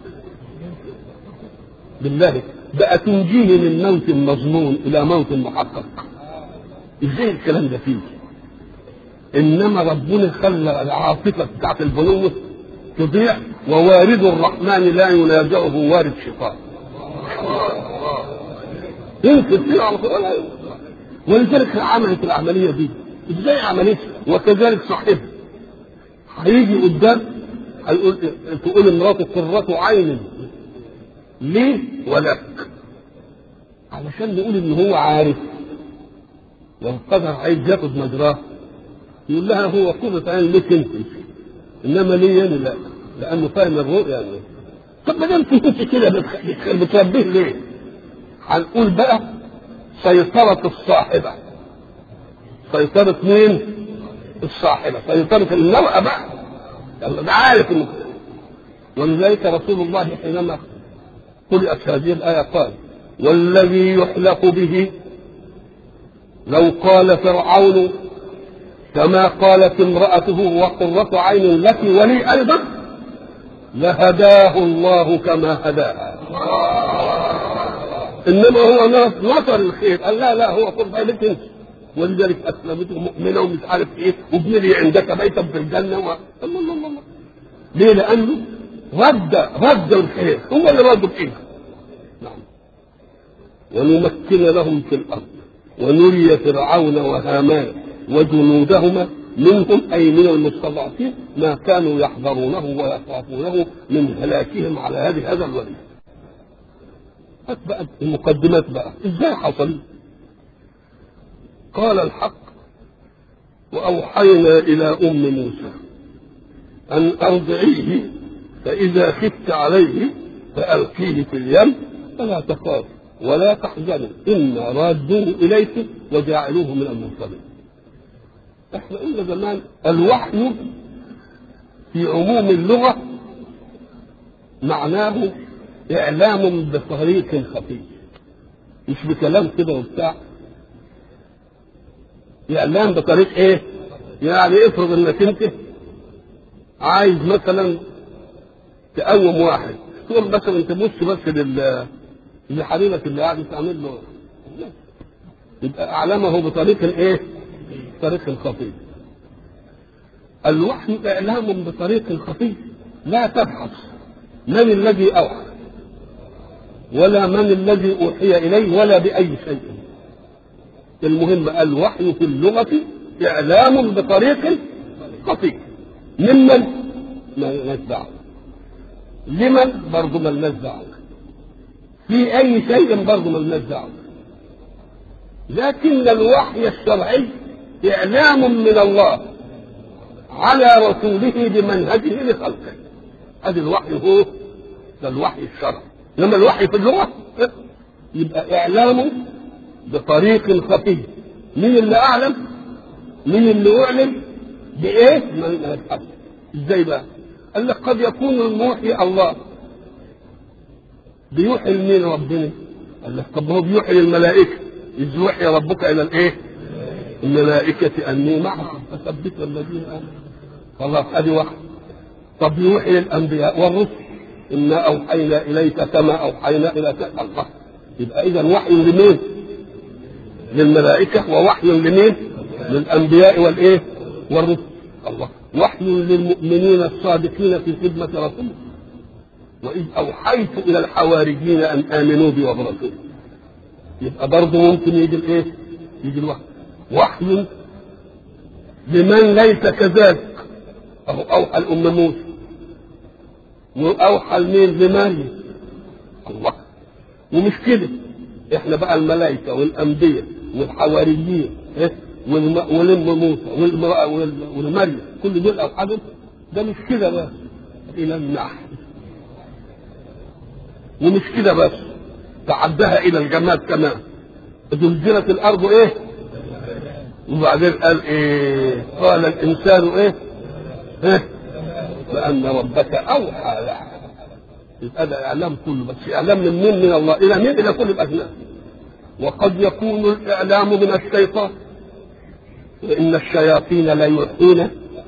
A: بالله بقى تنجيه من موت مظنون الى موت محقق ازاي الكلام ده فيه انما ربنا خلى العاطفه بتاعت البنوه تضيع ووارد الرحمن لا ينازعه وارد شيطان يمكن كده على طول ولذلك عملت العمليه دي ازاي عملتها وكذلك صاحبها هيجي قدام هيقول تقول امراته قرة عين ليه ولك علشان نقول ان هو عارف لو قدر عايز ياخد مجراه يقول لها هو قرة عين لك انت انما ليه انا لا لانه فاهم الرؤيا يعني. طب ما دام كنت كده بتربيه ليه؟ هنقول بقى سيطرة الصاحبة سيطرة مين؟ الصاحبة سيطرة المرأة بقى ده عارف انه ولذلك رسول الله حينما قرأت هذه الآية قال والذي يحلق به لو قال فرعون كما قالت امرأته وقرة عين لك ولي أيضا لهداه الله كما هداها إنما هو نصر الخير قال لا لا هو قرة عين لك انت ولذلك أسلمته مؤمنة ومش عارف إيه وابن لي عندك بيتا في الجنة و... الله الله الله ليه؟ لأنه رد رد الخير هو اللي رد بإيده نعم ونمكن لهم في الأرض ونري فرعون وهامان وجنودهما منهم أي من المستضعفين ما كانوا يحذرونه ويخافونه من هلاكهم على هذه هذا الولي هات بقى المقدمات بقى ازاي حصل قال الحق وأوحينا إلى أم موسى أن أرضعيه فإذا خفت عليه فألقيه في اليم فلا تخاف ولا تحزنوا إنا رادوه إليك وجاعلوه من المرسلين احنا قلنا زمان الوحي في عموم اللغة معناه إعلام بطريق خفي مش بكلام كده وبتاع إعلام بطريق إيه؟ يعني افرض إنك أنت عايز مثلا تقوم واحد تقول مثلا تبص بس لل لحبيبك اللي قاعد تعمل له يبقى اعلمه بطريق الايه؟ طريق خفي. الوحي اعلام بطريق خفي لا تبحث من الذي اوحى ولا من الذي اوحي اليه ولا باي شيء. المهم الوحي في اللغه اعلام بطريق خفي. ممن؟ ما دعوه. لمن؟ برضه ما دعوه. في اي شيء برضه ملناش دعوه لكن الوحي الشرعي اعلام من الله على رسوله بمنهجه لخلقه هذا الوحي هو ده الوحي الشرعي انما الوحي في اللغه يبقى اعلام بطريق خفي مين اللي اعلم مين اللي اعلم بايه من الحق ازاي بقى قال لك قد يكون الموحي الله بيوحي لمين ربنا؟ قال لك طب هو بيوحي للملائكة إذ يوحي ربك إلى الإيه؟ الملائكة أني معكم فثبت الذين آمنوا خلاص أدي واحد طب يوحي للأنبياء والرسل إنا أوحينا إليك كما أوحينا إلى الله يبقى إذا وحي لمين؟ للملائكة ووحي لمين؟ للانبياء والايه والرسل الله وحي للمؤمنين الصادقين في خدمه رسوله واذ اوحيت الى الحواريين ان امنوا بي وبرسولي يبقى برضه ممكن يجي الايه يجي الوحي وحي لمن ليس كذلك اهو اوحى الام موسى واوحى لمين لمريم الله ومش كده احنا بقى الملائكه والانبياء والحواريين إيه؟ والم- والام موسى والمرأة وال- والمريم كل دول اوحدهم ده مش كده بس الى النحل ومش كده بس تعدها الى الجماد كمان زلزلت الارض ايه وبعدين قال ايه قال الانسان ايه ايه بان ربك اوحى له يبقى ده اعلام كله بس اعلام من مين من الله الى مين الى كل الاجناس وقد يكون الاعلام من الشيطان وان الشياطين ليوحون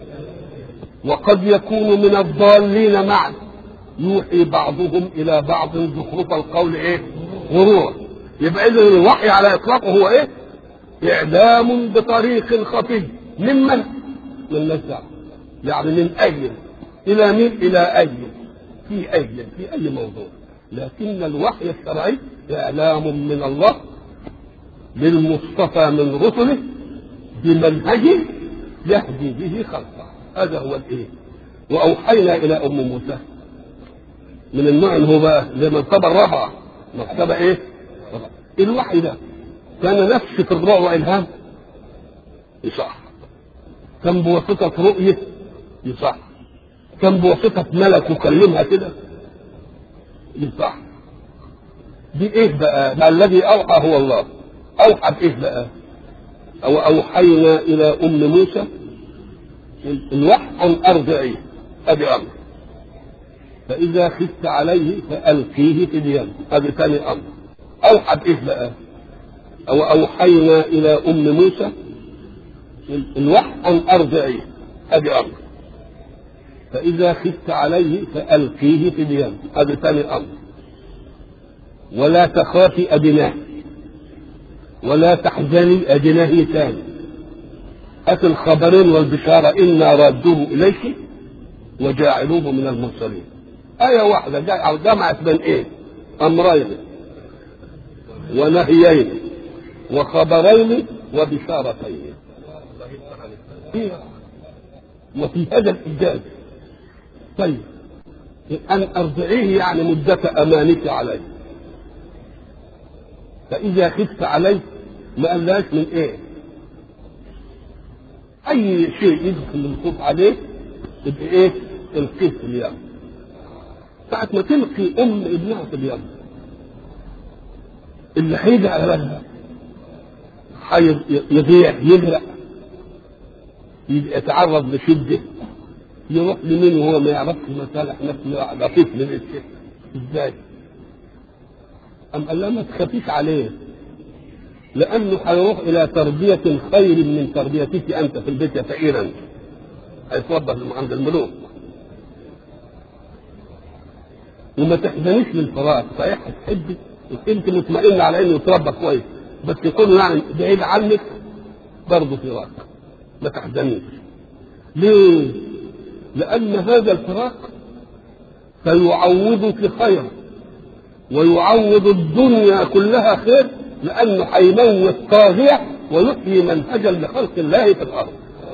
A: وقد يكون من الضالين معا يوحي بعضهم الى بعض زخرف القول ايه غرورا يبقى اذا الوحي على اطلاقه هو ايه اعلام بطريق خفي ممن من نزع يعني من اجل الى مين الى اجل في اجل في اي موضوع لكن الوحي الشرعي اعلام من الله للمصطفى من رسله بمنهج يهدي به خلقه هذا هو الايه واوحينا الى ام موسى من النوع اللي هو بقى زي مرتبه الرابعه مرتبه ايه؟ رابعة. الوحي ده كان نفس في الرؤى والهام يصح كان بواسطه رؤيه يصح كان بواسطه ملك يكلمها كده يصح دي ايه بقى؟ بقى الذي اوحى هو الله اوحى بايه بقى؟ او اوحينا الى ام موسى الوحي ان ارضعيه ادي امر فاذا خفت عليه فالقيه في اليم ادي ثاني امر اوحى بايه بقى؟ او اوحينا الى ام موسى الوحي ان ارضعيه ادي امر فاذا خفت عليه فالقيه في اليم ادي ثاني امر ولا تخافي ادناه ولا تحزني أدناه ثاني أتى الخبرين والبشارة إنا رادوه إليك وجاعلوه من المرسلين آية واحدة جا- جمعت بين إيه؟ أمرين ونهيين وخبرين وبشارتين إيه؟ وفي هذا الإيجاز طيب أن أرضعيه يعني مدة أمانك عليه فإذا خفت عليه ما قالهاش من إيه؟ أي شيء يدخل الخوف عليه يبقى إيه؟ القيه في اليم. ساعة ما تلقي أم ابنها في اليم اللي هيجي على بالها يضيع يغرق يتعرض لشدة يروح لمين وهو ما يعرفش مصالح نفسه لطيف للشيء ازاي؟ أم قال لها ما تخافيش عليه لأنه هيروح إلى تربية خير من تربيتك أنت في البيت يا فقيرا هيتوضح عند الملوك وما تحزنيش للفراق صحيح هتحبي انت مطمئنه على انه يتربى كويس بس يكون يعني بعيد عنك برضه فراق ما تحزنيش ليه؟ لأن هذا الفراق سيعوضك خيرا ويعوض الدنيا كلها خير لانه هيموت طاغيه ويحيي منهجا لخلق الله في الارض.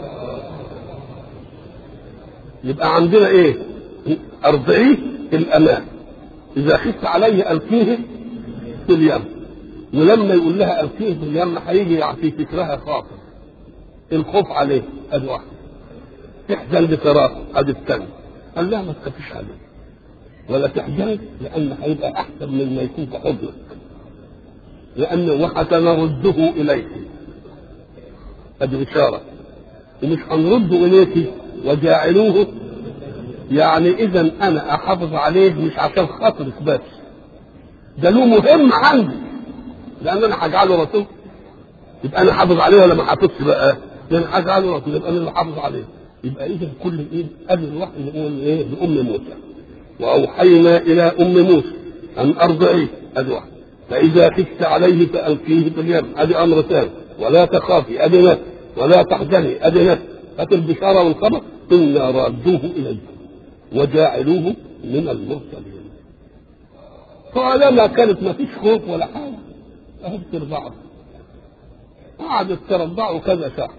A: يبقى عندنا ايه؟ ارضعيه الامان. اذا خفت عليه القيه في اليم. ولما يقول لها القيه في اليم هيجي في فكرها خاطر. الخوف عليه ادي واحد. تحزن بفراقه ادي الثاني. قال لها ما تخافيش عليه. ولا تحزن لأن هيبقى أحسن مما يكون في حضنك لأن وحسنرده إليك هذه إشارة ومش هنرده إليك وجاعلوه يعني إذا أنا أحافظ عليه مش عشان خاطرك بس ده له مهم عندي لأن أنا هجعله رسول يبقى أنا حافظ عليه ولا ما حافظش بقى؟ لأن هجعله رسول يبقى أنا اللي حافظ عليه يبقى إذا كل إيه؟ قبل الوحي نقول إيه؟ لأم موسى وأوحينا إلى أم موسى أن أرضعيه أدي واحد فإذا خفت عليه فألقيه في اليم أدي أمر ثاني ولا تخافي أدي نفس ولا تحزني ادي نفس هات البشاره والخبر انا رادوه اليكم وجاعلوه من المرسلين طالما كانت ما فيش خوف ولا حاجه اهد ترضعوا قعدت ترضعوا كذا شهر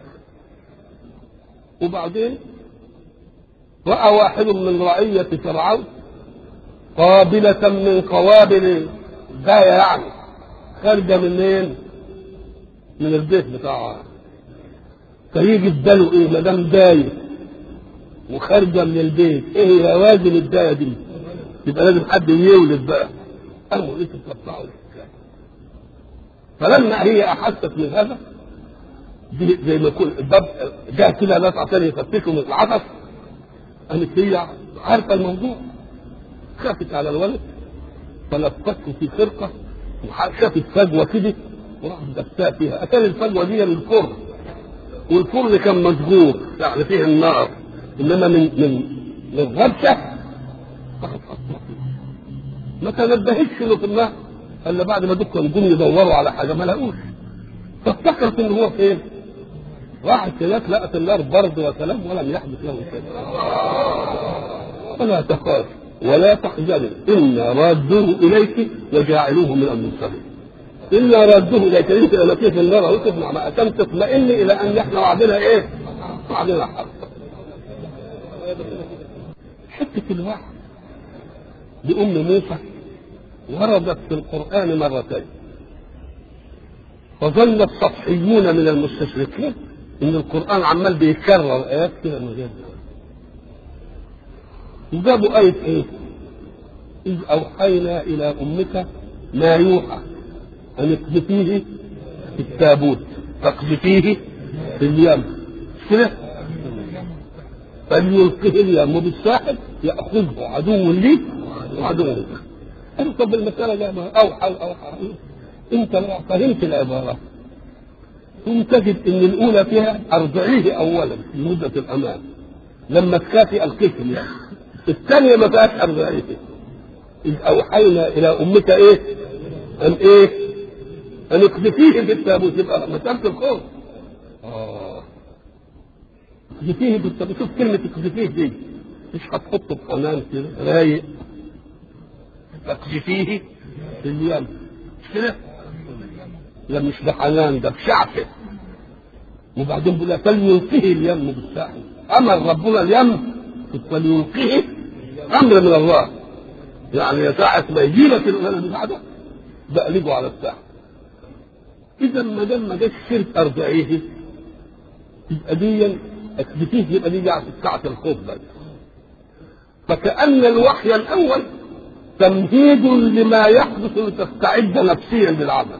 A: وبعدين راى واحد من رعيه فرعون قابلة من قوابل غاية يعني خارجة منين؟ من البيت بتاعها فيجي اداله ايه؟ ما دام داية وخارجة من البيت ايه لوازم الداية دي؟ يبقى لازم حد يولد بقى قاموا ايه تتقطعوا الحكاية فلما هي احست من هذا دي زي ما يكون الباب جاء كده ناس عشان يفتشوا من العطش قامت هي عارفه الموضوع خافت على الولد فلفته في خرقه وشافت فجوه كده وراحت دبسها فيها اتاري الفجوه دي من الفرن والفرن كان مشغول يعني فيه النار انما من من من غبشه راحت حطها فيه ما تنبهتش له في النار الا بعد ما دكتور جم يدوروا على حاجه ما لقوش فافتكرت ان هو فين؟ راحت هناك لقت النار برد وسلام ولم يحدث له شيء فلا تخاف ولا تحزني إنا رادوه إليك وجاعلوه من المرسلين إنا رادوه إليك أنت لما في النار أهو تسمع ما عشان تطمئن إلى أن إحنا وعدنا إيه؟ وعدنا حق حتة الوحي لأم موسى وردت في القرآن مرتين وظل السطحيون من المستشرقين ان القران عمال بيكرر ايات كده من غير وجابوا آية إيه؟ إذ أوحينا إلى أمك ما يوحى أن اقذفيه في التابوت فاقذفيه في اليم كده فليلقه اليم بالساحل يأخذه عدو لي وعدو لك قالوا طب المسألة لا ما أوحى أوحى أنت لو فهمت العبارة ثم تجد ان الاولى فيها ارجعيه اولا في مده الامان لما تكافئ القسم يعني الثانيه ما فيهاش ارجعيه اذ اوحينا الى امك ايه ان ايه ان اقذفيه في التابوت يبقى مساله الخوف اه اقذفيه في التابوت شوف كلمه اقذفيه دي مش هتحطه في حمام كده رايق اقذفيه في اليم مش كده لا مش بحنان ده بشعفه وبعدين بيقول فليلقه اليم بالساحل امر ربنا اليم فليلقه امر من الله يعني ساعة ما يجي لك الغنم بعده بقلبه على الساحل اذا ما دام ما جاش سيره ارجعيه يبقى دي اكبتيه يبقى دي ساعة الخوف بس فكأن الوحي الأول تمهيد لما يحدث لتستعد نفسيا للعمل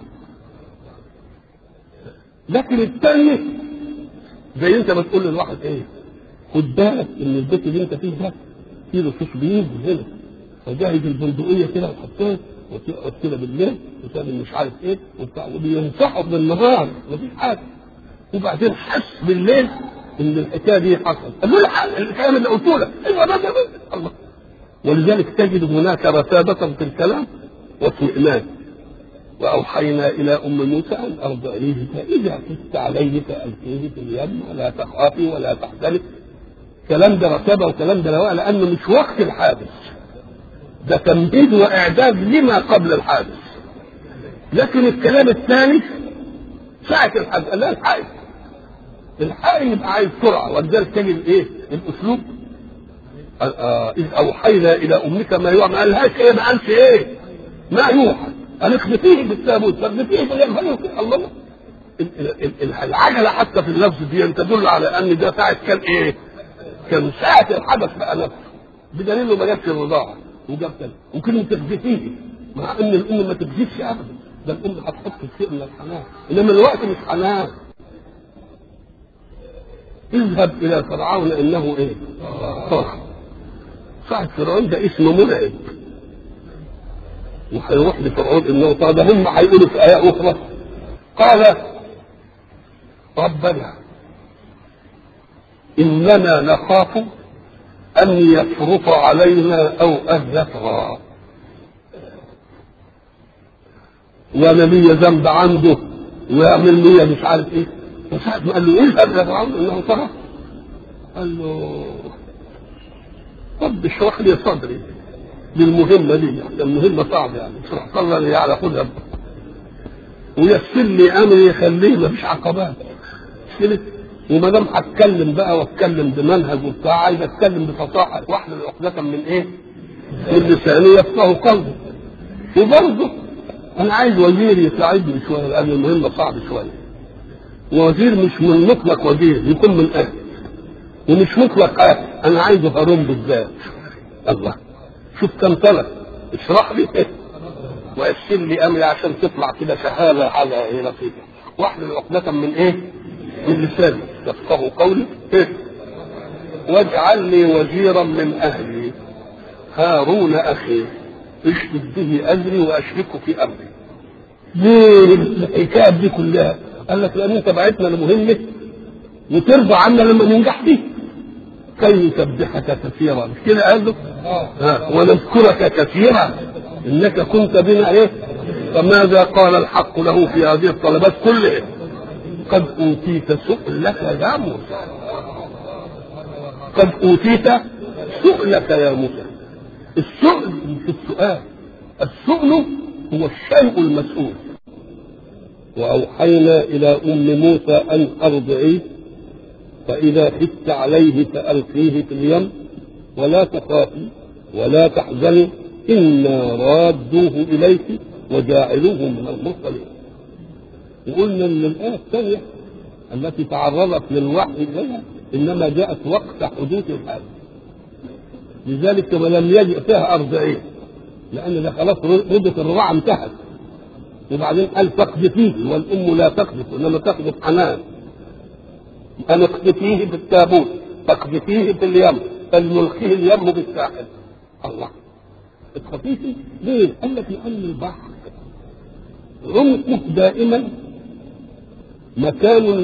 A: لكن الثانية زي انت بتقول للواحد ايه خد بالك ان البيت اللي انت فيه ده فيه رصاص بيجي هنا فجهز البندقية كده وحطها وتقعد كده بالليل وتعمل مش عارف ايه وبتاع وبينصحوا بالنهار مفيش حاجة وبعدين حس بالليل ان الحكايه دي حصلت قال له الكلام اللي قلته لك ايوه ده ده الله ولذلك تجد هناك رتابة في الكلام واطمئنان وأوحينا إلى أم موسى أن أرضعيه فإذا خفت عليه فألقيه في اليم ولا تخافي ولا تحزني كلام ده رتابة وكلام ده رواء لأنه مش وقت الحادث ده تمهيد وإعداد لما قبل الحادث لكن الكلام الثاني ساعة الحادث لا الحائط الحائط يبقى عايز سرعة ولذلك تجد إيه الأسلوب إذ أوحينا إلى أمك ما يوحى ما قالهاش إيه ما قالش إيه ما يوحى قال اخذفيه بالتابوت فاخذفيه باليم الله العجلة حتى في اللفظ دي تدل على أن ده ساعة كان إيه؟ كان ساعة الحدث بقى نفسه بدليل إنه ما جابش الرضاعة وجاب تاني ممكن تخذفيه مع إن الأم ما تكذبش أبدا ده الأم هتحط شيء من الحنان إنما الوقت مش حنان اذهب إلى فرعون إنه إيه؟ طاغى صاحب فرعون ده اسمه مرعب وهيروح لفرعون انه طب هم هيقولوا في ايه اخرى قال ربنا اننا نخاف ان يفرط علينا او ان يطغى وانا ليا ذنب عنده ويعمل ليا مش عارف ايه وساعة ما قال له اذهب يا فرعون انه طغى قال له رب اشرح لي صدري للمهمة دي يعني المهمة صعبة يعني اشرح صدري يعني خذها ويسر لي امري يخليه ما فيش عقبات كده وما دام هتكلم بقى واتكلم بمنهج وبتاع عايز اتكلم بفصاحه واحلل عقدة من ايه؟ من لساني يفقه قلبي وبرضه انا عايز وزير يساعدني شويه لان المهمه صعبه شويه وزير مش من مطلق وزير يكون من اهل ومش مطلق اهل انا عايزه هارون بالذات الله شوف كم طلب اشرح لي ايه ويسر لي امري عشان تطلع كده شهاده على ايه لطيفه واحلل عقدة من ايه؟ من لساني يفقه قولي إيه؟ واجعل لي وزيرا من اهلي هارون اخي اشدد به ازري واشركه في امري ليه الحكايه دي كلها؟ قال لك لان انت بعتنا لمهمه وترضى عنا لما ننجح فيه كي نسبحك كثيرا مش كده قال له؟ ها ونذكرك كثيرا انك كنت بنا ايه؟ فماذا قال الحق له في هذه الطلبات كلها؟ قد اوتيت سؤلك يا موسى قد اوتيت سؤلك يا موسى السؤل في السؤال السؤل هو الشيء المسؤول وأوحينا إلى أم موسى أن أرضعيه فإذا خفت عليه فألقيه في اليم ولا تخافي ولا تحزني إنا رادوه إليك وجاعلوه من المرسلين وقلنا ان الايه الثانيه التي تعرضت للوحي اليها انما جاءت وقت حدوث الحادث لذلك ولم يجئ فيها أربعين لأن ده خلاص مدة الرضاعة انتهت وبعدين قال تقذفيه والأم لا تقذف إنما تقذف حنان أن اقذفيه في التابوت تقذفيه في اليم فلنلقيه اليم بالساحل الله الخفيفي ليه؟ قال لك لأن البحر عمقه دائما مكان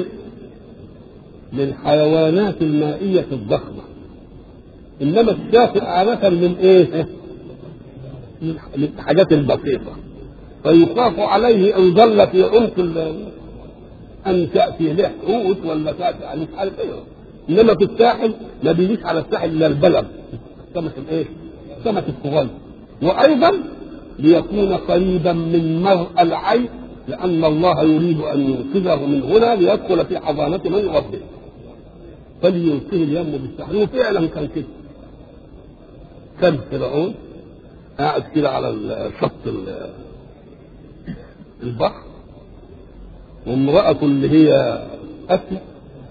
A: للحيوانات المائية الضخمة إنما الشاطئ عادة من إيه؟ من الحاجات البسيطة فيخاف عليه إن ظل في عمق أن تأتي له حوت ولا تأتي عليه مش عارف إيه إنما في الساحل ما بيجيش على الساحل إلا البلد سمك الإيه؟ سمك الصغير وأيضا ليكون قريبا من مرء العين لأن الله يريد أن ينقذه من هنا ليدخل في حضانة من ربه فليلقيه اليم بالسحر وفعلا كان كده كان فرعون قاعد كده على شط البحر وامرأته اللي هي أسماء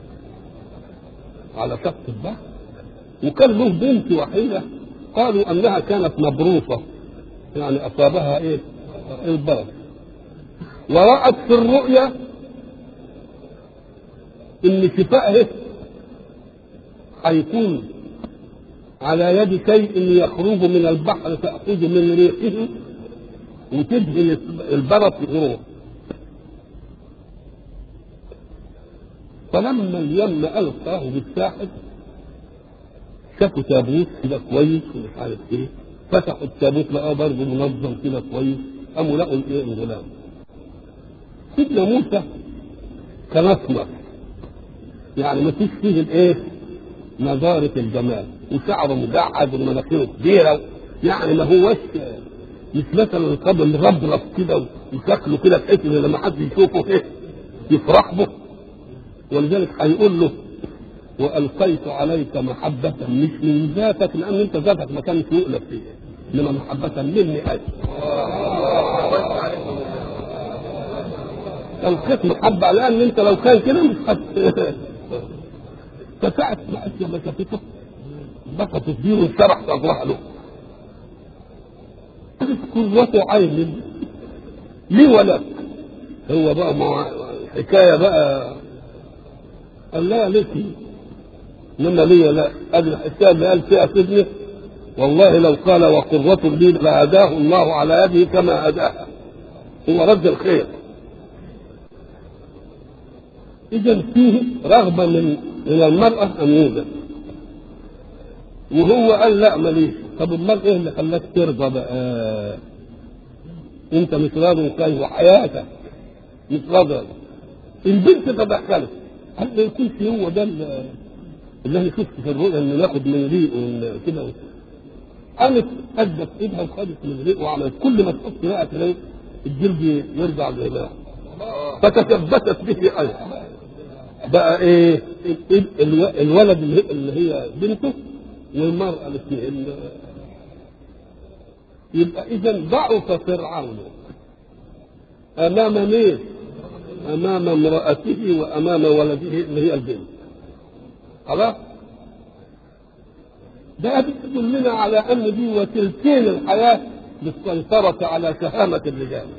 A: على شط البحر وكان له بنت وحيدة قالوا أنها كانت مبروصة يعني أصابها إيه؟ البرد ورأت في الرؤيا إن شفائه هيكون على يد شيء يخرج من البحر تأخذ من ريحه وتدهن البرد في غروب فلما اليم ألقاه بالساحل شافوا تابوت كده كويس ومش عارف ايه فتحوا التابوت لقاه برضه منظم كده كويس قاموا لقوا الايه الغلام سيدنا موسى كان اسمر يعني ما فيش فيه الايه نضارة الجمال وشعره مجعد ومناخيره كبيرة يعني ما هوش مش مثلا القبل ربرب كده وشكله كده بحيث ان لما حد يشوفه ايه يفرح به ولذلك هيقول له والقيت عليك محبة مش من ذاتك لان انت ذاتك ما كانش يؤلف فيه انما محبة مني انا القيت محبة لان انت لو كان كده مش هت فساعة ما أتي مسافته بسطت فيه وانشرح صدرها له قوة عين لي ولك هو بقى مع حكاية بقى قال لا لك انما لي لا ادي الحكايه اللي قال فيها سيدنا والله لو قال وقرة لي لهداه الله على يده كما هداها هو رد الخير اذا فيه رغبه من من المراه ان يوجد وهو قال لا ماليش طب امال ايه اللي خلاك ترضى بقى انت مش راضي وكيف وحياتك مش راضي البنت تدخلت هل ما يكونش هو ده ال- اللي انا شفت في الرؤيا ان ناخد من ريقه كده قامت ادت ايدها وخدت من ريقه وعملت كل ما تحط بقى تلاقي الجلد يرجع زي ما هو. فتثبتت به ايضا بقى ايه ال- الو- الولد اللي هي- اللي هي بنته والمرأة الاثنين يبقى اذا ضعف فرعون امام مين؟ امام امرأته وامام ولده اللي هي البنت خلاص؟ ده بيدلنا على ان دي وسيلتين الحياه للسيطره على شهامه الرجال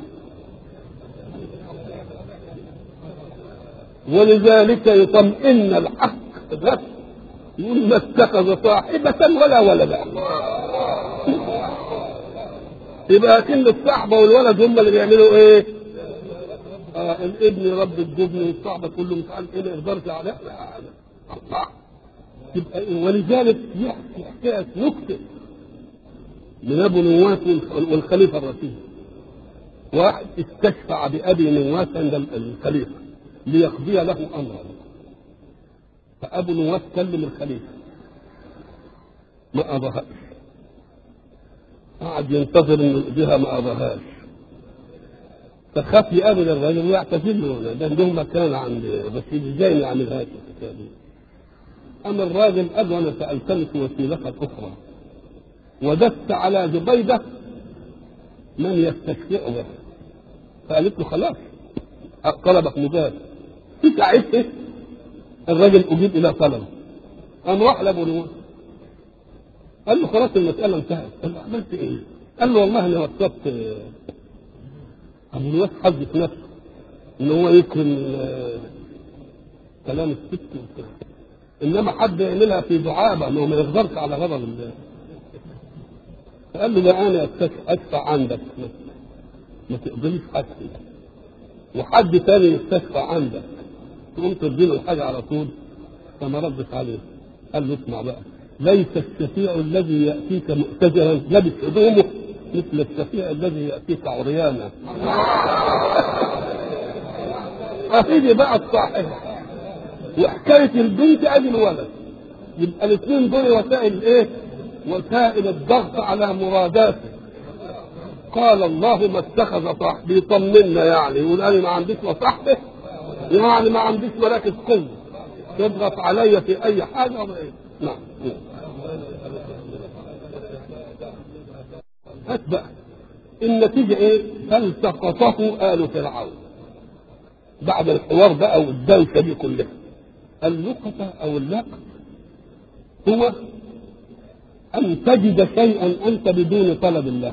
A: ولذلك يطمئن الحق بس يقول ما اتخذ صاحبة ولا ولدا يبقى كل الصحبة والولد هم اللي بيعملوا ايه؟ آه الابن رب الجبن والصحبة كله مش عارف ايه ما يقدرش على الله يبقى إيه؟ ولذلك يحكي حكاية نكتة من ابو نواس والخليفة الرشيد واحد استشفع بأبي نواس عند الخليفة ليقضي له أمرا فأبو نواس كلم الخليفة ما أبهاش قعد ينتظر انه يقضيها ما أبهاش فخاف يقابل الرجل ويعتذر له ده له مكان عند رشيد ازاي ما يعملهاش الحكايه دي أما الراجل قال له أنا سألتمس وسيلة أخرى ودست على زبيدة من يستشفع به فقالت له خلاص طلبك مجاب في ساعتها الراجل أجيب إلى طلبه قام راح لأبو نواس قال له خلاص المسألة انتهت قال له عملت إيه؟ قال له والله أنا وثقت أبو نواس حظ في نفسه إن هو يكرم آه، كلام الست وكده انما حد يعملها في دعابه انه ما يقدرش على غضب الله فقال له ده انا أستشفع- ادفع عندك ما- ما تقبليش حاجتي وحد تاني يستشفى عندك تقوم تديله الحاجه على طول فما ردش عليه قال له اسمع بقى ليس الشفيع الذي ياتيك مؤتجرا لابس هدومه مثل الشفيع الذي ياتيك عريانا اخيدي بقى الصاحب وحكايه البنت ادي الولد يبقى الاثنين دول وسائل ايه؟ وسائل الضغط على مراداته قال الله ما اتخذ صاحبي يطمنا يعني يقول انا ما عنديش وصاحبه يعني ما عنديش مراكز قوه تضغط عليا في اي حاجه ولا ايه؟ نعم هات بقى النتيجه ايه؟ فالتقطه ال فرعون بعد الحوار بقى والدوشه دي كلها اللقطه او اللقط هو ان تجد شيئا انت بدون طلب الله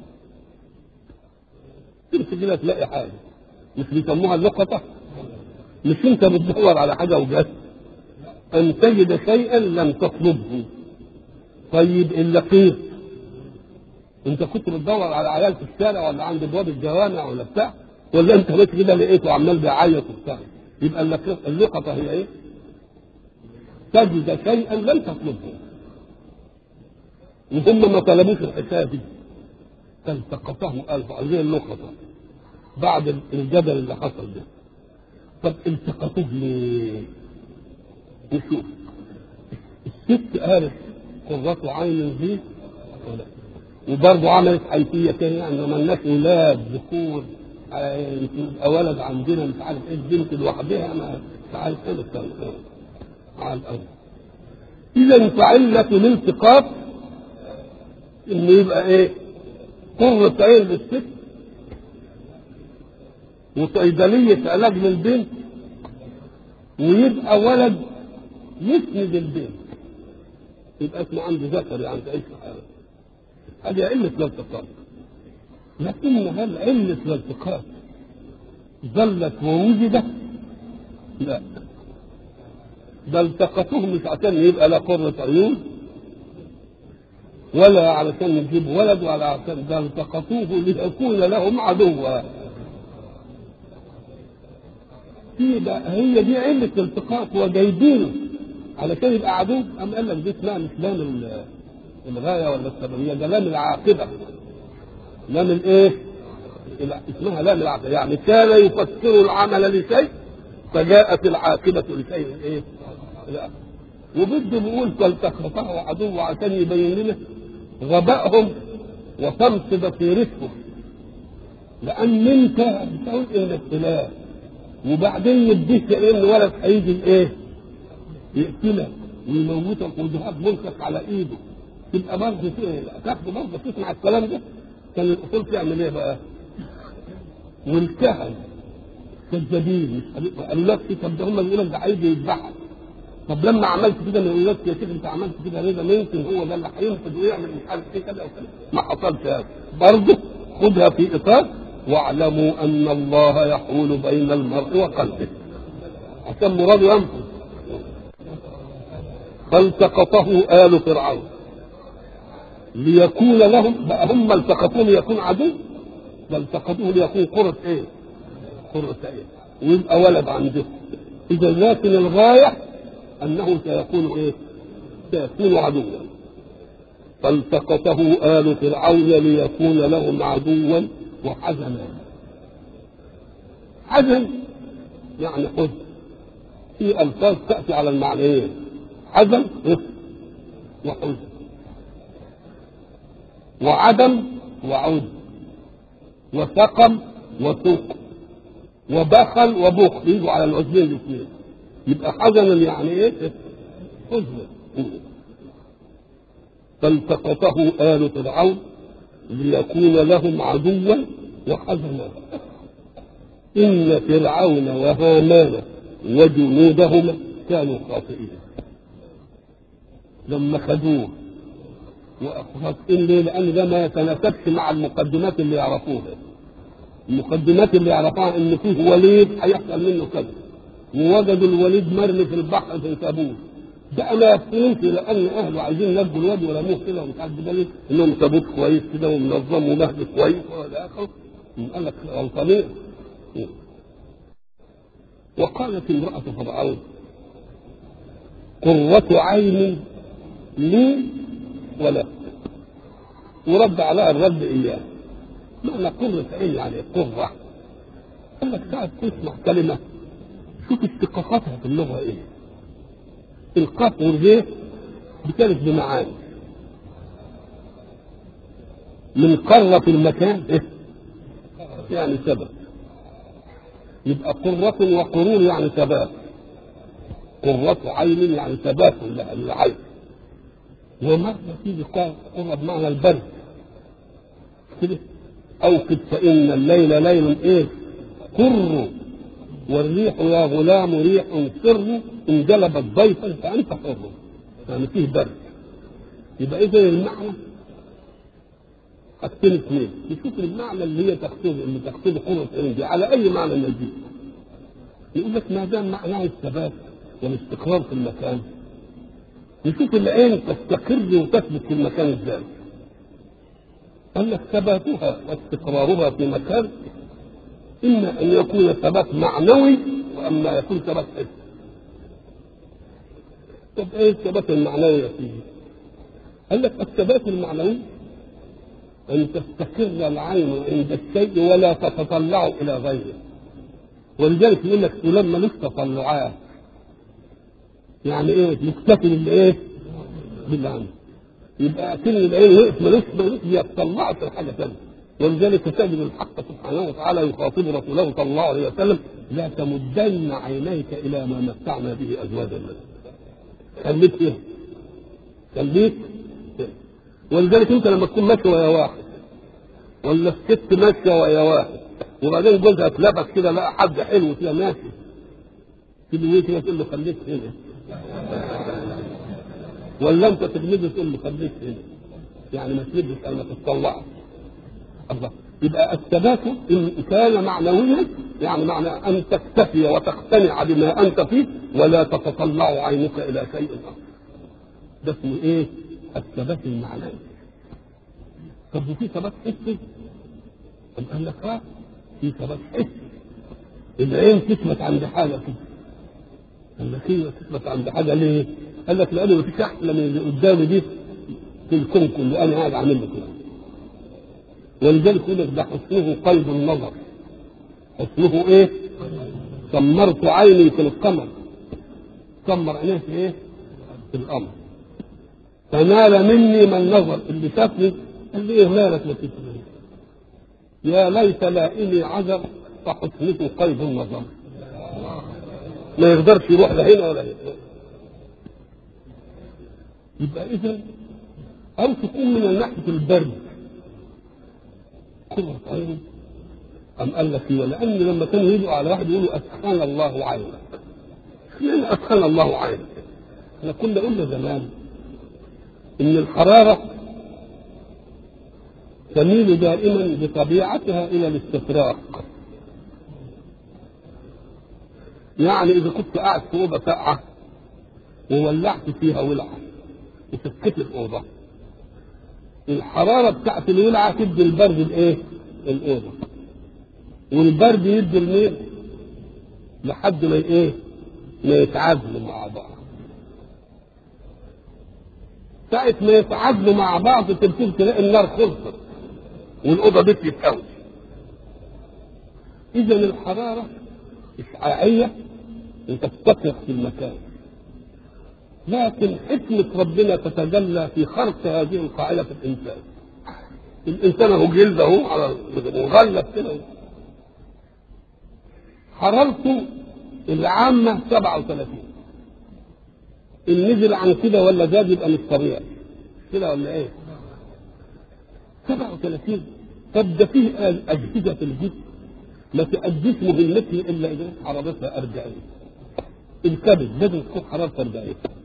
A: تمسك كده تلاقي حاجه مش بيسموها اللقطه مش انت بتدور على حاجه وجت ان تجد شيئا لم تطلبه طيب اللقيط انت كنت بتدور على عيال في الشارع ولا عند ابواب الجوامع ولا بتاع ولا انت بس كده لقيته عمال بيعيط وبتاع يبقى اللقيط- اللقطه هي ايه؟ تجد شيئا لم تطلبه وهم ما طلبوش الحكايه دي فالتقطه ألف زي اللقطه بعد الجدل اللي حصل ده طب التقطوه ليه؟ نشوف الست قالت قرة عين دي ولا وبرضه عملت حيثية كده يعني ما لناش ولاد ذكور آه، يبقى ولد عندنا مش عارف ايه البنت لوحدها ما مش عارف ايه الكلام ده. على الأرض إذا فعلة الالتقاط إنه يبقى إيه؟ قرة عين للست وصيدلية علاج للبنت ويبقى ولد يسند البنت يبقى اسمه عنده ذكر يعني تعيش في حاله هذه علة الالتقاط لكن هل علة الالتقاط ظلت ووجدت؟ لا ده التقطوه مش عشان يبقى لا قرة عيون ولا علشان يجيب ولد ولا عشان ده التقطوه ليكون لهم عدوا في بقى هي دي علة الالتقاط وجايبينه علشان يبقى عدو أم قال لك دي اسمها مش لام ال- الغاية ولا السببية ده لام العاقبة لام الايه؟ لا، اسمها لام العاقبة يعني كان يفسر العمل لشيء فجاءت العاقبة لشيء ايه؟ لا وبده بيقول فالتقطه عدو عشان يبين لنا غبائهم وطمس بصيرتهم لان انت بتقول ان ابتلاء وبعدين يديك ان ولد هيجي ايه؟ يقتلك ويموتك ويذهب ملكك على ايده تبقى برضه تاخده برضه تسمع الكلام ده كان الاصول تعمل ايه بقى؟ والكهن كذابين مش قالوا لك طب ده هم بيقولوا لك ده هيجي يذبحك طب لما عملت كده ما يقولكش يا شيخ انت عملت كده ليه ده ممكن هو ده اللي هينفذ ويعمل مش عارف ايه كده وكده ما حصلش هذا برضه خدها في اطار واعلموا ان الله يحول بين المرء وقلبه عشان مراده ينفذ فالتقطه آل فرعون ليكون لهم بقى هم التقطوه ليكون عدو بل التقطوه ليكون قرة ايه؟ قرة ايه؟ ويبقى ولد عندهم إذا لكن الغاية أنه سيكون ايه؟ سيكون عدوا فالتقطه آل فرعون ليكون لهم عدوا وحزنا حزن يعني حزن في ألفاظ تأتي على المعنيين حزن وحزن وعدم وعود وسقم وسوق وبخل وبخل يجوا على الوزنين الاثنين يبقى حزنا يعني ايه؟ حزنا فالتقطه آل فرعون ليكون لهم عدوا وحزنا إن فرعون وهامان وجنودهما كانوا خاطئين لما خدوه وخاطئين ليه؟ لأن ده ما يتناسبش مع المقدمات اللي يعرفوها المقدمات اللي يعرفوها إن فيه وليد هيحصل منه كذا ووجدوا الوليد مرمي في البحر في سابوه ده ما يفهمش لان اهله عايزين ينجوا الواد ورموه كده ومش عارف ده ليه انهم تابوت كويس كده ومنظم ومهد كويس والى اخره قال لك غلطانين وقالت امرأة فرعون قرة عين لي ولك ورد عليها الرد إياه معنى قرة عين يعني قرة قال لك ساعة تسمع كلمة شوف اشتقاقاتها في اللغة إيه القاف والغيث بتلف بمعاني من قرة في المكان إيه؟ يعني سبب يبقى قرة وقرور يعني ثبات قرة عين يعني ثبات للعين ومرة تيجي قرة بمعنى البرد كده أوقد فإن الليل ليل إيه قر والريح يا غلام ريح سر انجلبت ضيفا فأنت حر يعني فيه برد يبقى إذا المعنى حاجتين اثنين نشوف المعنى اللي هي تقصده اللي تقصده قرة عين دي على أي معنى نجيب يقول لك ما دام معناه الثبات والاستقرار في المكان نشوف العين تستقر وتثبت في المكان ازاي قال لك ثباتها واستقرارها في مكان إما أن يكون ثبات معنوي وأما يكون ثبات حسي طب إيه الثبات المعنوي يا سيدي؟ قال لك الثبات المعنوي أن تستقر العين عند الشيء ولا تتطلع إلى غيره ولذلك يقول لك فلان ملوش تطلعات يعني ايه مكتفي بالايه؟ باللي عنده يبقى كل العين وقف ملوش ملوش بيتطلعش لحاجه ثانيه ولذلك تجد الحق سبحانه وتعالى يخاطب رسوله صلى الله عليه وسلم لا تمدن عينيك الى ما متعنا به ازواجا منهم خليك ايه؟ خليك إيه؟ ولذلك انت لما تكون ماشي ويا واحد ولا الست ماشيه ويا واحد وبعدين جوزها اتلبس كده لقى حد حلو كده ماشي تيجي ايه كده تقول له خليك هنا ولا انت تجلده تقول له خليك هنا يعني ما تلبس او ما تتطلعش الله يبقى الثبات ان كان معنويا يعني معنى ان تكتفي وتقتنع بما انت فيه ولا تتطلع عينك الى شيء اخر ده اسمه ايه؟ الثبات المعنوي طب وفي ثبات حسي؟ طب قال لك اه في ثبات حسي العين تثبت عند حاجه كده قال لك ايه تثبت عند حاجه ليه؟ قال لك لانه مفيش احلى من اللي قدامي دي في الكون كله انا قاعد عامل له كده ولذلك يقول لك ده حسنه قلب النظر حسنه ايه؟ سمرت عيني في القمر سمر عينيه في ايه؟ في القمر فنال مني من نظر اللي شافني قال لي ايه مالك ما تسمعني يا ليت لائمي عذر فحسنته قيد النظر ما يقدرش يروح لا هنا ولا هنا يبقى اذا او تكون من ناحيه البرد قرة عين أم قال لك إيه؟ لأن لما كانوا يجوا على واحد يقولوا أسخن الله عينك. يعني أسخن الله عينك. احنا كنا قلنا زمان إن الحرارة تميل دائما بطبيعتها إلى الاستفراغ. يعني إذا كنت قاعد في أوضة ساقعة وولعت فيها ولعة وسكت الأوضة الحرارة بتاعت الولعة تدي البرد الإيه؟ الأوضة. والبرد يدي الميل لحد ما ايه ما يتعادلوا مع بعض ساعة ما يتعادلوا مع بعض تبتدي تلاقي النار خلصت والأوضة دي تتكون إذا الحرارة إشعاعية أنت بتطلق في المكان لكن حكمة ربنا تتجلى في خرق هذه القاعدة في الإنسان الإنسان هو جلده اهو على مغلف كده حرارته العامة 37 اللي نزل عن كده ولا زاد يبقى مش طبيعي كده ولا ايه؟ 37 طب ده فيه أجهزة في الجسم ما تأديش مهمته إلا إذا حرارتها 40 الكبد لازم تكون حرارته 40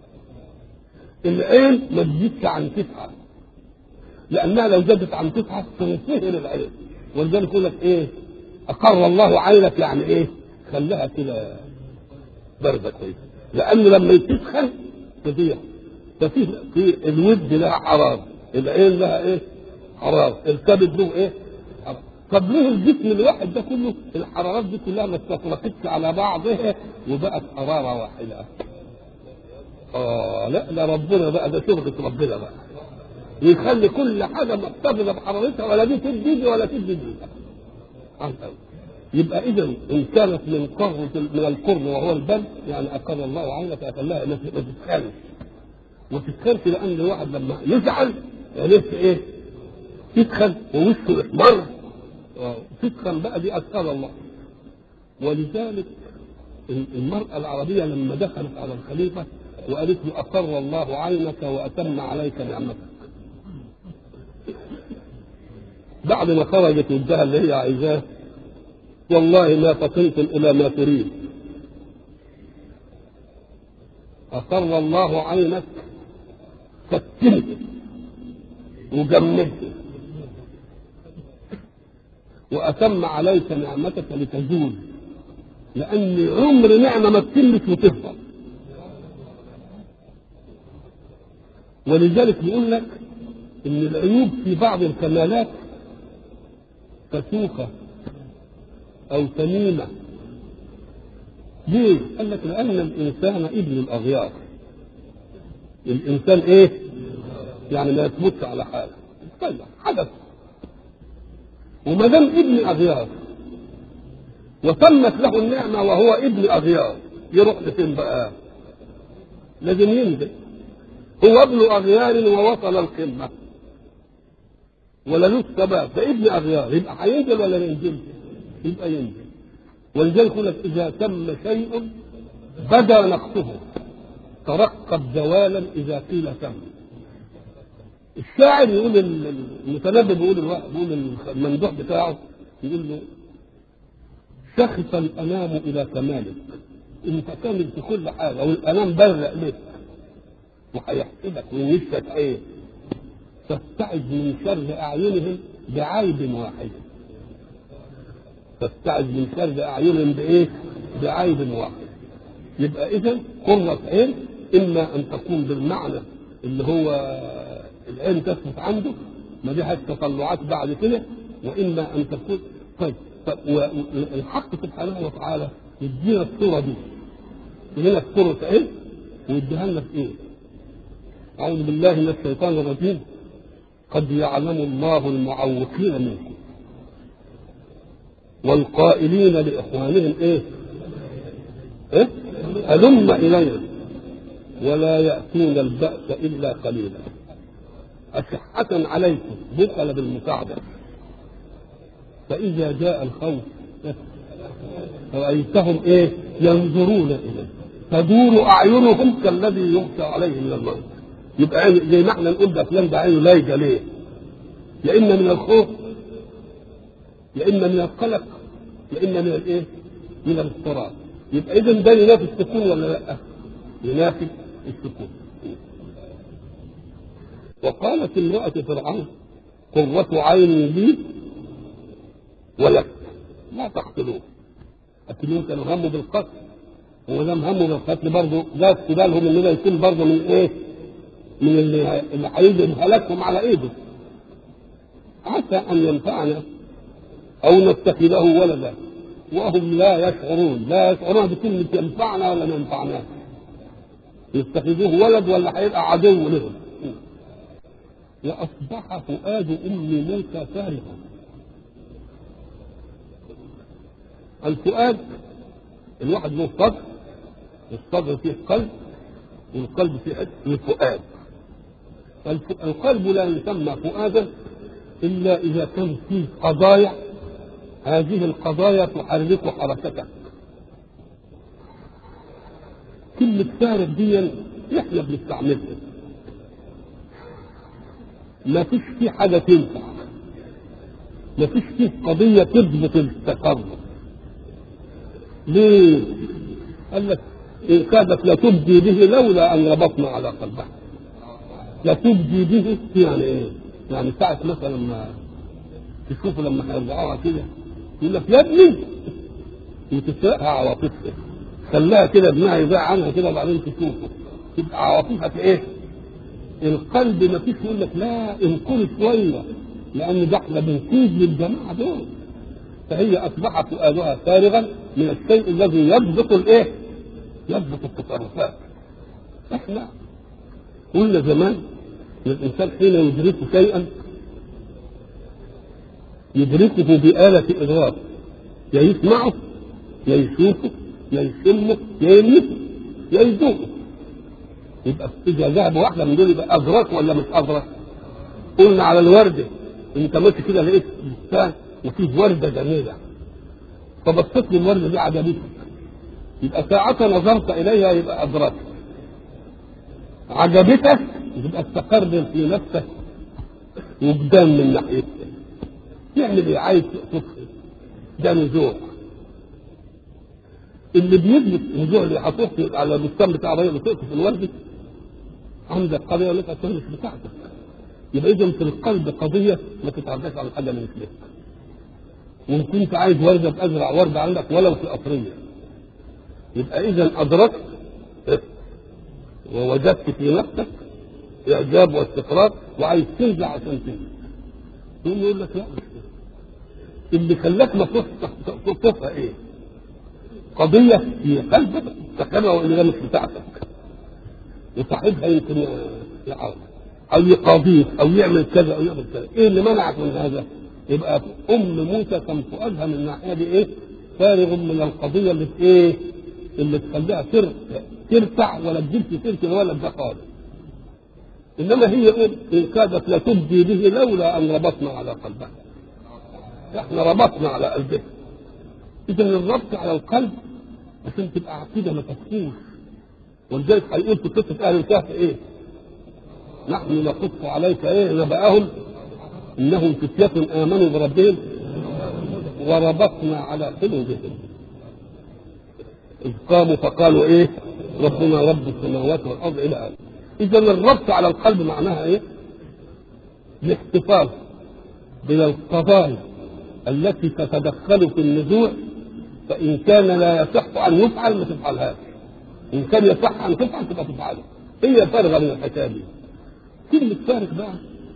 A: العين ما تزيدش عن تسعة لأنها لو زادت عن تسعة تنفهر العين ولذلك يقول لك إيه؟ أقر الله عينك يعني إيه؟ خلاها كده باردة كويسة لأنه لما تسخن تضيع ففي في الود لها حرارة العين لها إيه؟ حرارة الكبد له إيه؟ حرارة. طب ليه الجسم الواحد ده كله الحرارات دي كلها ما استطرقتش على بعضها وبقت حرارة واحدة اه لا لا ربنا بقى ده شغلة ربنا بقى يخلي كل حاجة محتفظة بحرارتها ولا دي تدي دي ولا تدي دي يبقى اذا ان كانت من قرن من القرن وهو البل يعني اقر الله عينك اخلاها ما تتخانش ما تتخانش لان الواحد لما يزعل يعني ايه؟ تدخل ووشه يحمر تدخل بقى دي اذكار الله ولذلك المرأة العربية لما دخلت على الخليفة وقالت له أقر الله عينك وأتم عليك نعمتك بعد ما خرجت وادها اللي هي عايزاه والله ما فطنت إلى ما تريد أقر الله عينك فتنت وجمدت وأتم عليك نعمتك لتزول لأن عمر نعمة ما بتملك وتفضل ولذلك بيقول لك إن العيوب في بعض الكمالات فسوقة أو تميمة ليه؟ قال لك لأن الإنسان ابن الأغيار الإنسان إيه؟ يعني ما يثبتش على حاله طيب حدث وما دام ابن أغيار وتمت له النعمة وهو ابن أغيار يروح لفين بقى؟ لازم ينزل هو ابن أغيار ووصل القمة ولا له ثبات ده ابن أغيار يبقى هينزل ولا ما ينزلش؟ يبقى ينزل ولذلك يقول لك إذا تم شيء بدا نقصه ترقب زوالا إذا قيل تم الشاعر يقول المتنبي بيقول الواحد بيقول الممدوح بتاعه يقول له شخص الأنام إلى كمالك أنت كامل في كل حاجة والأنام برق لك وهيحسدك وينشك إيه تستعذ من شر أعينهم بعيب واحد تستعذ من شر أعينهم بإيه؟ بعيب واحد يبقى إذا قرة عين إما أن تكون بالمعنى اللي هو العين تثبت عنده ما دي تطلعات بعد كده وإما أن تكون طيب والحق سبحانه وتعالى يدينا الصورة دي هنا صورة عين ويديها لنا في إيه؟ أعوذ بالله من الشيطان الرجيم قد يعلم الله المعوقين منكم والقائلين لإخوانهم إيه؟ هلم إلينا ولا يأتون البأس إلا قليلا أشحة عليكم بخل بالمساعدة فإذا جاء الخوف رأيتهم إيه ينظرون إليه تدور أعينهم كالذي يغشى عليه من الموت يبقى عين زي ما احنا نقول ده فلان ده عينه لايقة ليه؟ يا إما من الخوف يا إما من القلق يا إما من الإيه؟ من الاضطراب يبقى إذا ده ينافي السكون ولا لأ؟ ينافي السكون وقالت امرأة فرعون قرة عين لي ولك لا تقتلوه قتلوه كانوا هموا بالقتل ولم هموا بالقتل برضه لا بالهم ان ده يكون برضه من ايه؟ من اللي اللي هيجي هلاكهم على ايده عسى ان ينفعنا او نتخذه ولدا وهم لا يشعرون لا يشعرون بكلمة ينفعنا ولا ما ينفعناش يتخذوه ولد ولا هيبقى عدو لهم وأصبح فؤاد أم موسى فارغا الفؤاد الواحد له صدر الصدر فيه قلب والقلب فيه حته الفؤاد فالقلب لا يسمى فؤادا إلا إذا كان فيه قضايا هذه القضايا تحرك حركتك كلمة فارغ دي احنا بنستعملها ما فيش فيه حاجة تنفع ما فيش فيه قضية تضبط التقرب ليه؟ قال لك إن كادت لتبدي به لولا أن ربطنا على قلبها لتبدي به يعني إيه؟ يعني ساعة مثلا ما تشوفوا لما هيرجعوها كده يقول لك يا ابني وتسرقها عواطفها خلاها كده ابنها يضيع عنها كده وبعدين تشوفه تبقى عواطفها في ايه؟ القلب ما فيش يقول لك لا انقل شويه لان ده احنا بنكيد للجماعه دول فهي اصبح فؤادها فارغا من الشيء الذي يضبط الايه؟ يضبط التصرفات احنا قلنا زمان ان الانسان حين يدرك شيئا يدركه بآلة إدراك يا يسمعه يا يشوفه يا يشمه يا يلمسه يا يذوقه يبقى إذا ذهب واحدة من دول يبقى أدرك ولا مش أدرك؟ قلنا على الوردة أنت ماشي كده لقيت بستان وفيه وردة جميلة فبصيت للوردة دي عجبتك يبقى ساعة نظرت إليها يبقى أدركت عجبتك يبقى استقر في نفسك وجدان من ناحيتك يعمل ايه عايز تطفي ده نزوع اللي بيجلس النزوع اللي هتطفي على البستان بتاع الراجل اللي تقطف الورد عندك قضيه لك مش بتاعتك يبقى اذا في القلب قضيه ما تتعداش على حاجه من مثلها وان كنت عايز ورده بازرع ورده عندك ولو في قطريه يبقى اذا ادركت ووجدت في نفسك اعجاب واستقرار وعايز تنزع عشان تنزع يقوم يقول لك لا مش كده اللي خلاك ما تصفى ايه؟ قضية في قلبك تكلم ان ده مش بتاعتك وصاحبها يمكن يعرف او يقاضيك او يعمل كذا او يعمل كذا ايه اللي منعك من هذا؟ يبقى ام موسى كان فؤادها من الناحيه دي ايه؟ فارغ من القضيه اللي في ايه؟ اللي تخليها تر... ترتع ولا تجيب تركن ولا ده خالص انما هي ايه؟ ان كادت لتبدي به لولا ان ربطنا على قلبها احنا ربطنا على قلبها اذا الربط على القلب عشان تبقى عقيده ما تفكوش ولذلك هيقول في قصه اهل الكهف ايه؟ نحن نقص عليك ايه نبأهم انهم فتية امنوا بربهم وربطنا على قلوبهم اذ قاموا فقالوا ايه؟ ربنا رب السماوات والارض الى اخره اذا الربط على القلب معناها ايه؟ الاحتفاظ بالقضايا التي تتدخل في النزوع فإن كان لا يصح أن يفعل ما تفعلهاش إن كان يصح أن تفعل تبقى تفعله هي فارغة من الحكاية دي كلمة فارغ بقى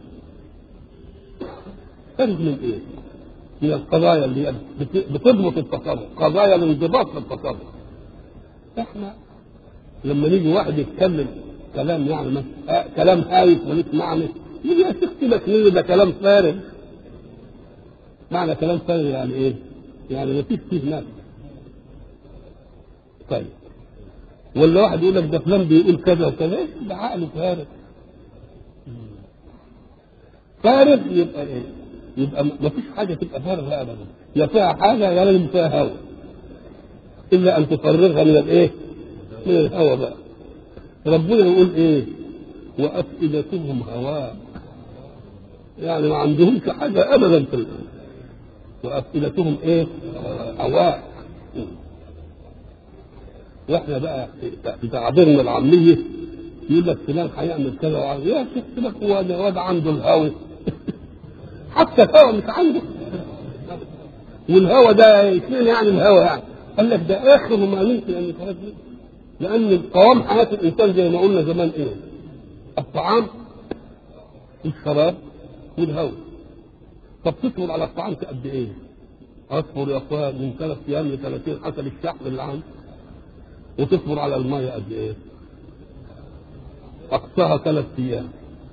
A: فارغ من إيه؟ من القضايا اللي بتضبط التصرف قضايا الانضباط في التصرف احنا لما نيجي واحد يتكلم كلام يعني آه كلام هايف وليس معنى يجي يا شيخ لك ده كلام فارغ معنى كلام فارغ يعني ايه؟ يعني ما فيش فيه نفس طيب ولا واحد يقول لك ده فلان بيقول كذا وكذا إيه ده عقله فارغ فارغ يبقى ايه؟ يبقى ما فيش حاجه تبقى فارغه ابدا يا فيها حاجه يا لازم فيها هوى الا ان تفرغها من الايه؟ من الهوى بقى ربنا يقول ايه؟ وافئدتهم هواء يعني ما عندهمش حاجه ابدا في الأرض. وافئدتهم ايه؟ هواء واحنا بقى في تعبيرنا العاميه يقول لك فلان هيعمل كذا وعمل يا شيخ سيبك هو ده واد عنده الهوى حتى الهوى مش عنده والهوى ده اثنين يعني الهوى يعني قال لك ده اخر ما يمكن ان يتولد منه لان قوام حياه الانسان زي ما قلنا زمان ايه؟ الطعام والشراب والهوى طب تصبر على الطعام قد ايه؟ اصبر يا اخوان من ثلاث ايام ل 30 حسب الشحم اللي عندي وتصبر على الميه قد ايه؟ اقصاها ثلاث ايام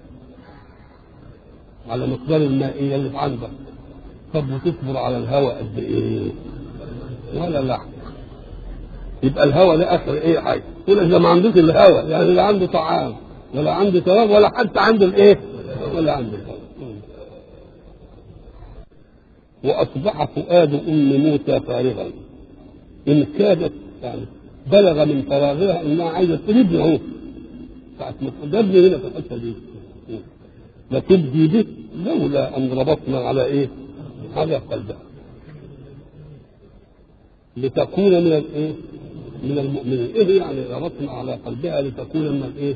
A: على مقدار المائية اللي في عندك طب وتصبر على الهواء قد ايه؟ ولا لحظة يبقى الهواء ده اخر ايه حاجة يقول اذا ما عندوش الهواء يعني لا عنده طعام ولا عنده شراب ولا حتى عنده الايه؟ ولا عنده الهواء واصبح فؤاد ام موسى فارغا ان كادت يعني بلغ من فراغها انها عايزه تجيبني اهو ساعة ما تجيبني هنا في الحته دي لتبدي به لولا ان ربطنا على ايه؟ على قلبها لتكون من الايه؟ من المؤمنين، ايه يعني ربطنا على قلبها لتكون من الايه؟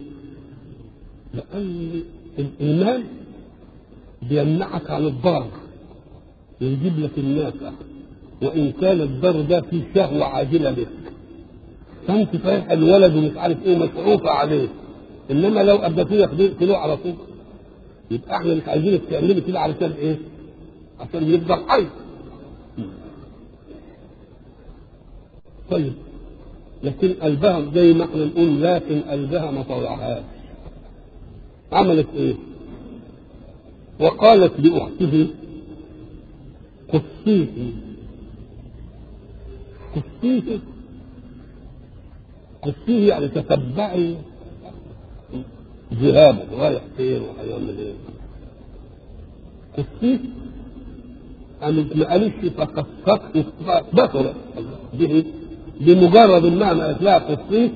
A: لان الايمان بيمنعك عن الضرر يجيب لك النافع وان كان الضرر ده فيه شهوه عاجله بك فانت فايح الولد ومش عارف ايه مصروفه عليه انما لو اديتوه ياخدوه على طول يبقى احنا مش عايزينك تعملي كده علشان ايه؟ عشان يفضل حي. طيب لكن قلبها زي ما احنا نقول لكن قلبها ما طوعهاش. عملت ايه؟ وقالت لاخته قصيه قصيه قصيه يعني تتبعي ذهابا رايح فين وهيعمل ايه قصيه أنا ما قالش فقصت بصرة به بمجرد المعنى قالت لها قصيه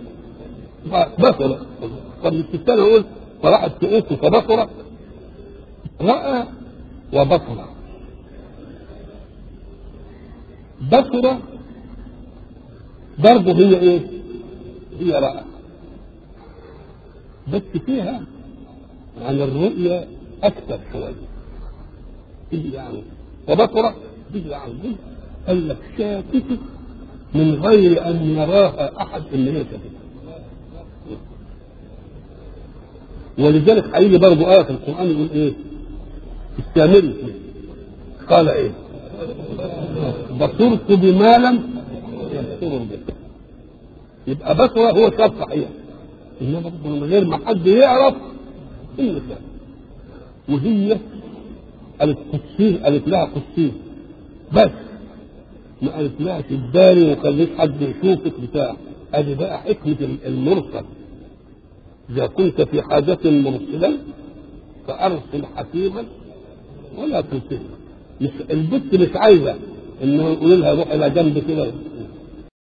A: بصرة طب مش الثاني اقول فراحت تقص فبصرة رأى وبصرة بصرة برضه هي ايه؟ هي رأى بس فيها عن الرؤية أكثر شوية إيه يعني وبصرة إيه يعني قال لك شاككة من غير أن يراها أحد إن هي شاككة ولذلك هيجي برضه آية في القرآن يقول إيه؟ استعملوا قال إيه؟ بصرت بما لم يبصروا به يبقى بصرة هو شاب صحيح انما برضه من غير ما حد يعرف ان كان وهي قالت قصيه قالت لها قصيه بس ما قالت لها تداري وخليك حد يشوفك بتاع ادي بقى حكمه المرسل اذا كنت في حاجه مرسلا فارسل حكيما ولا ترسل مش البت مش عايزه انه يقول لها روح الى جنب كده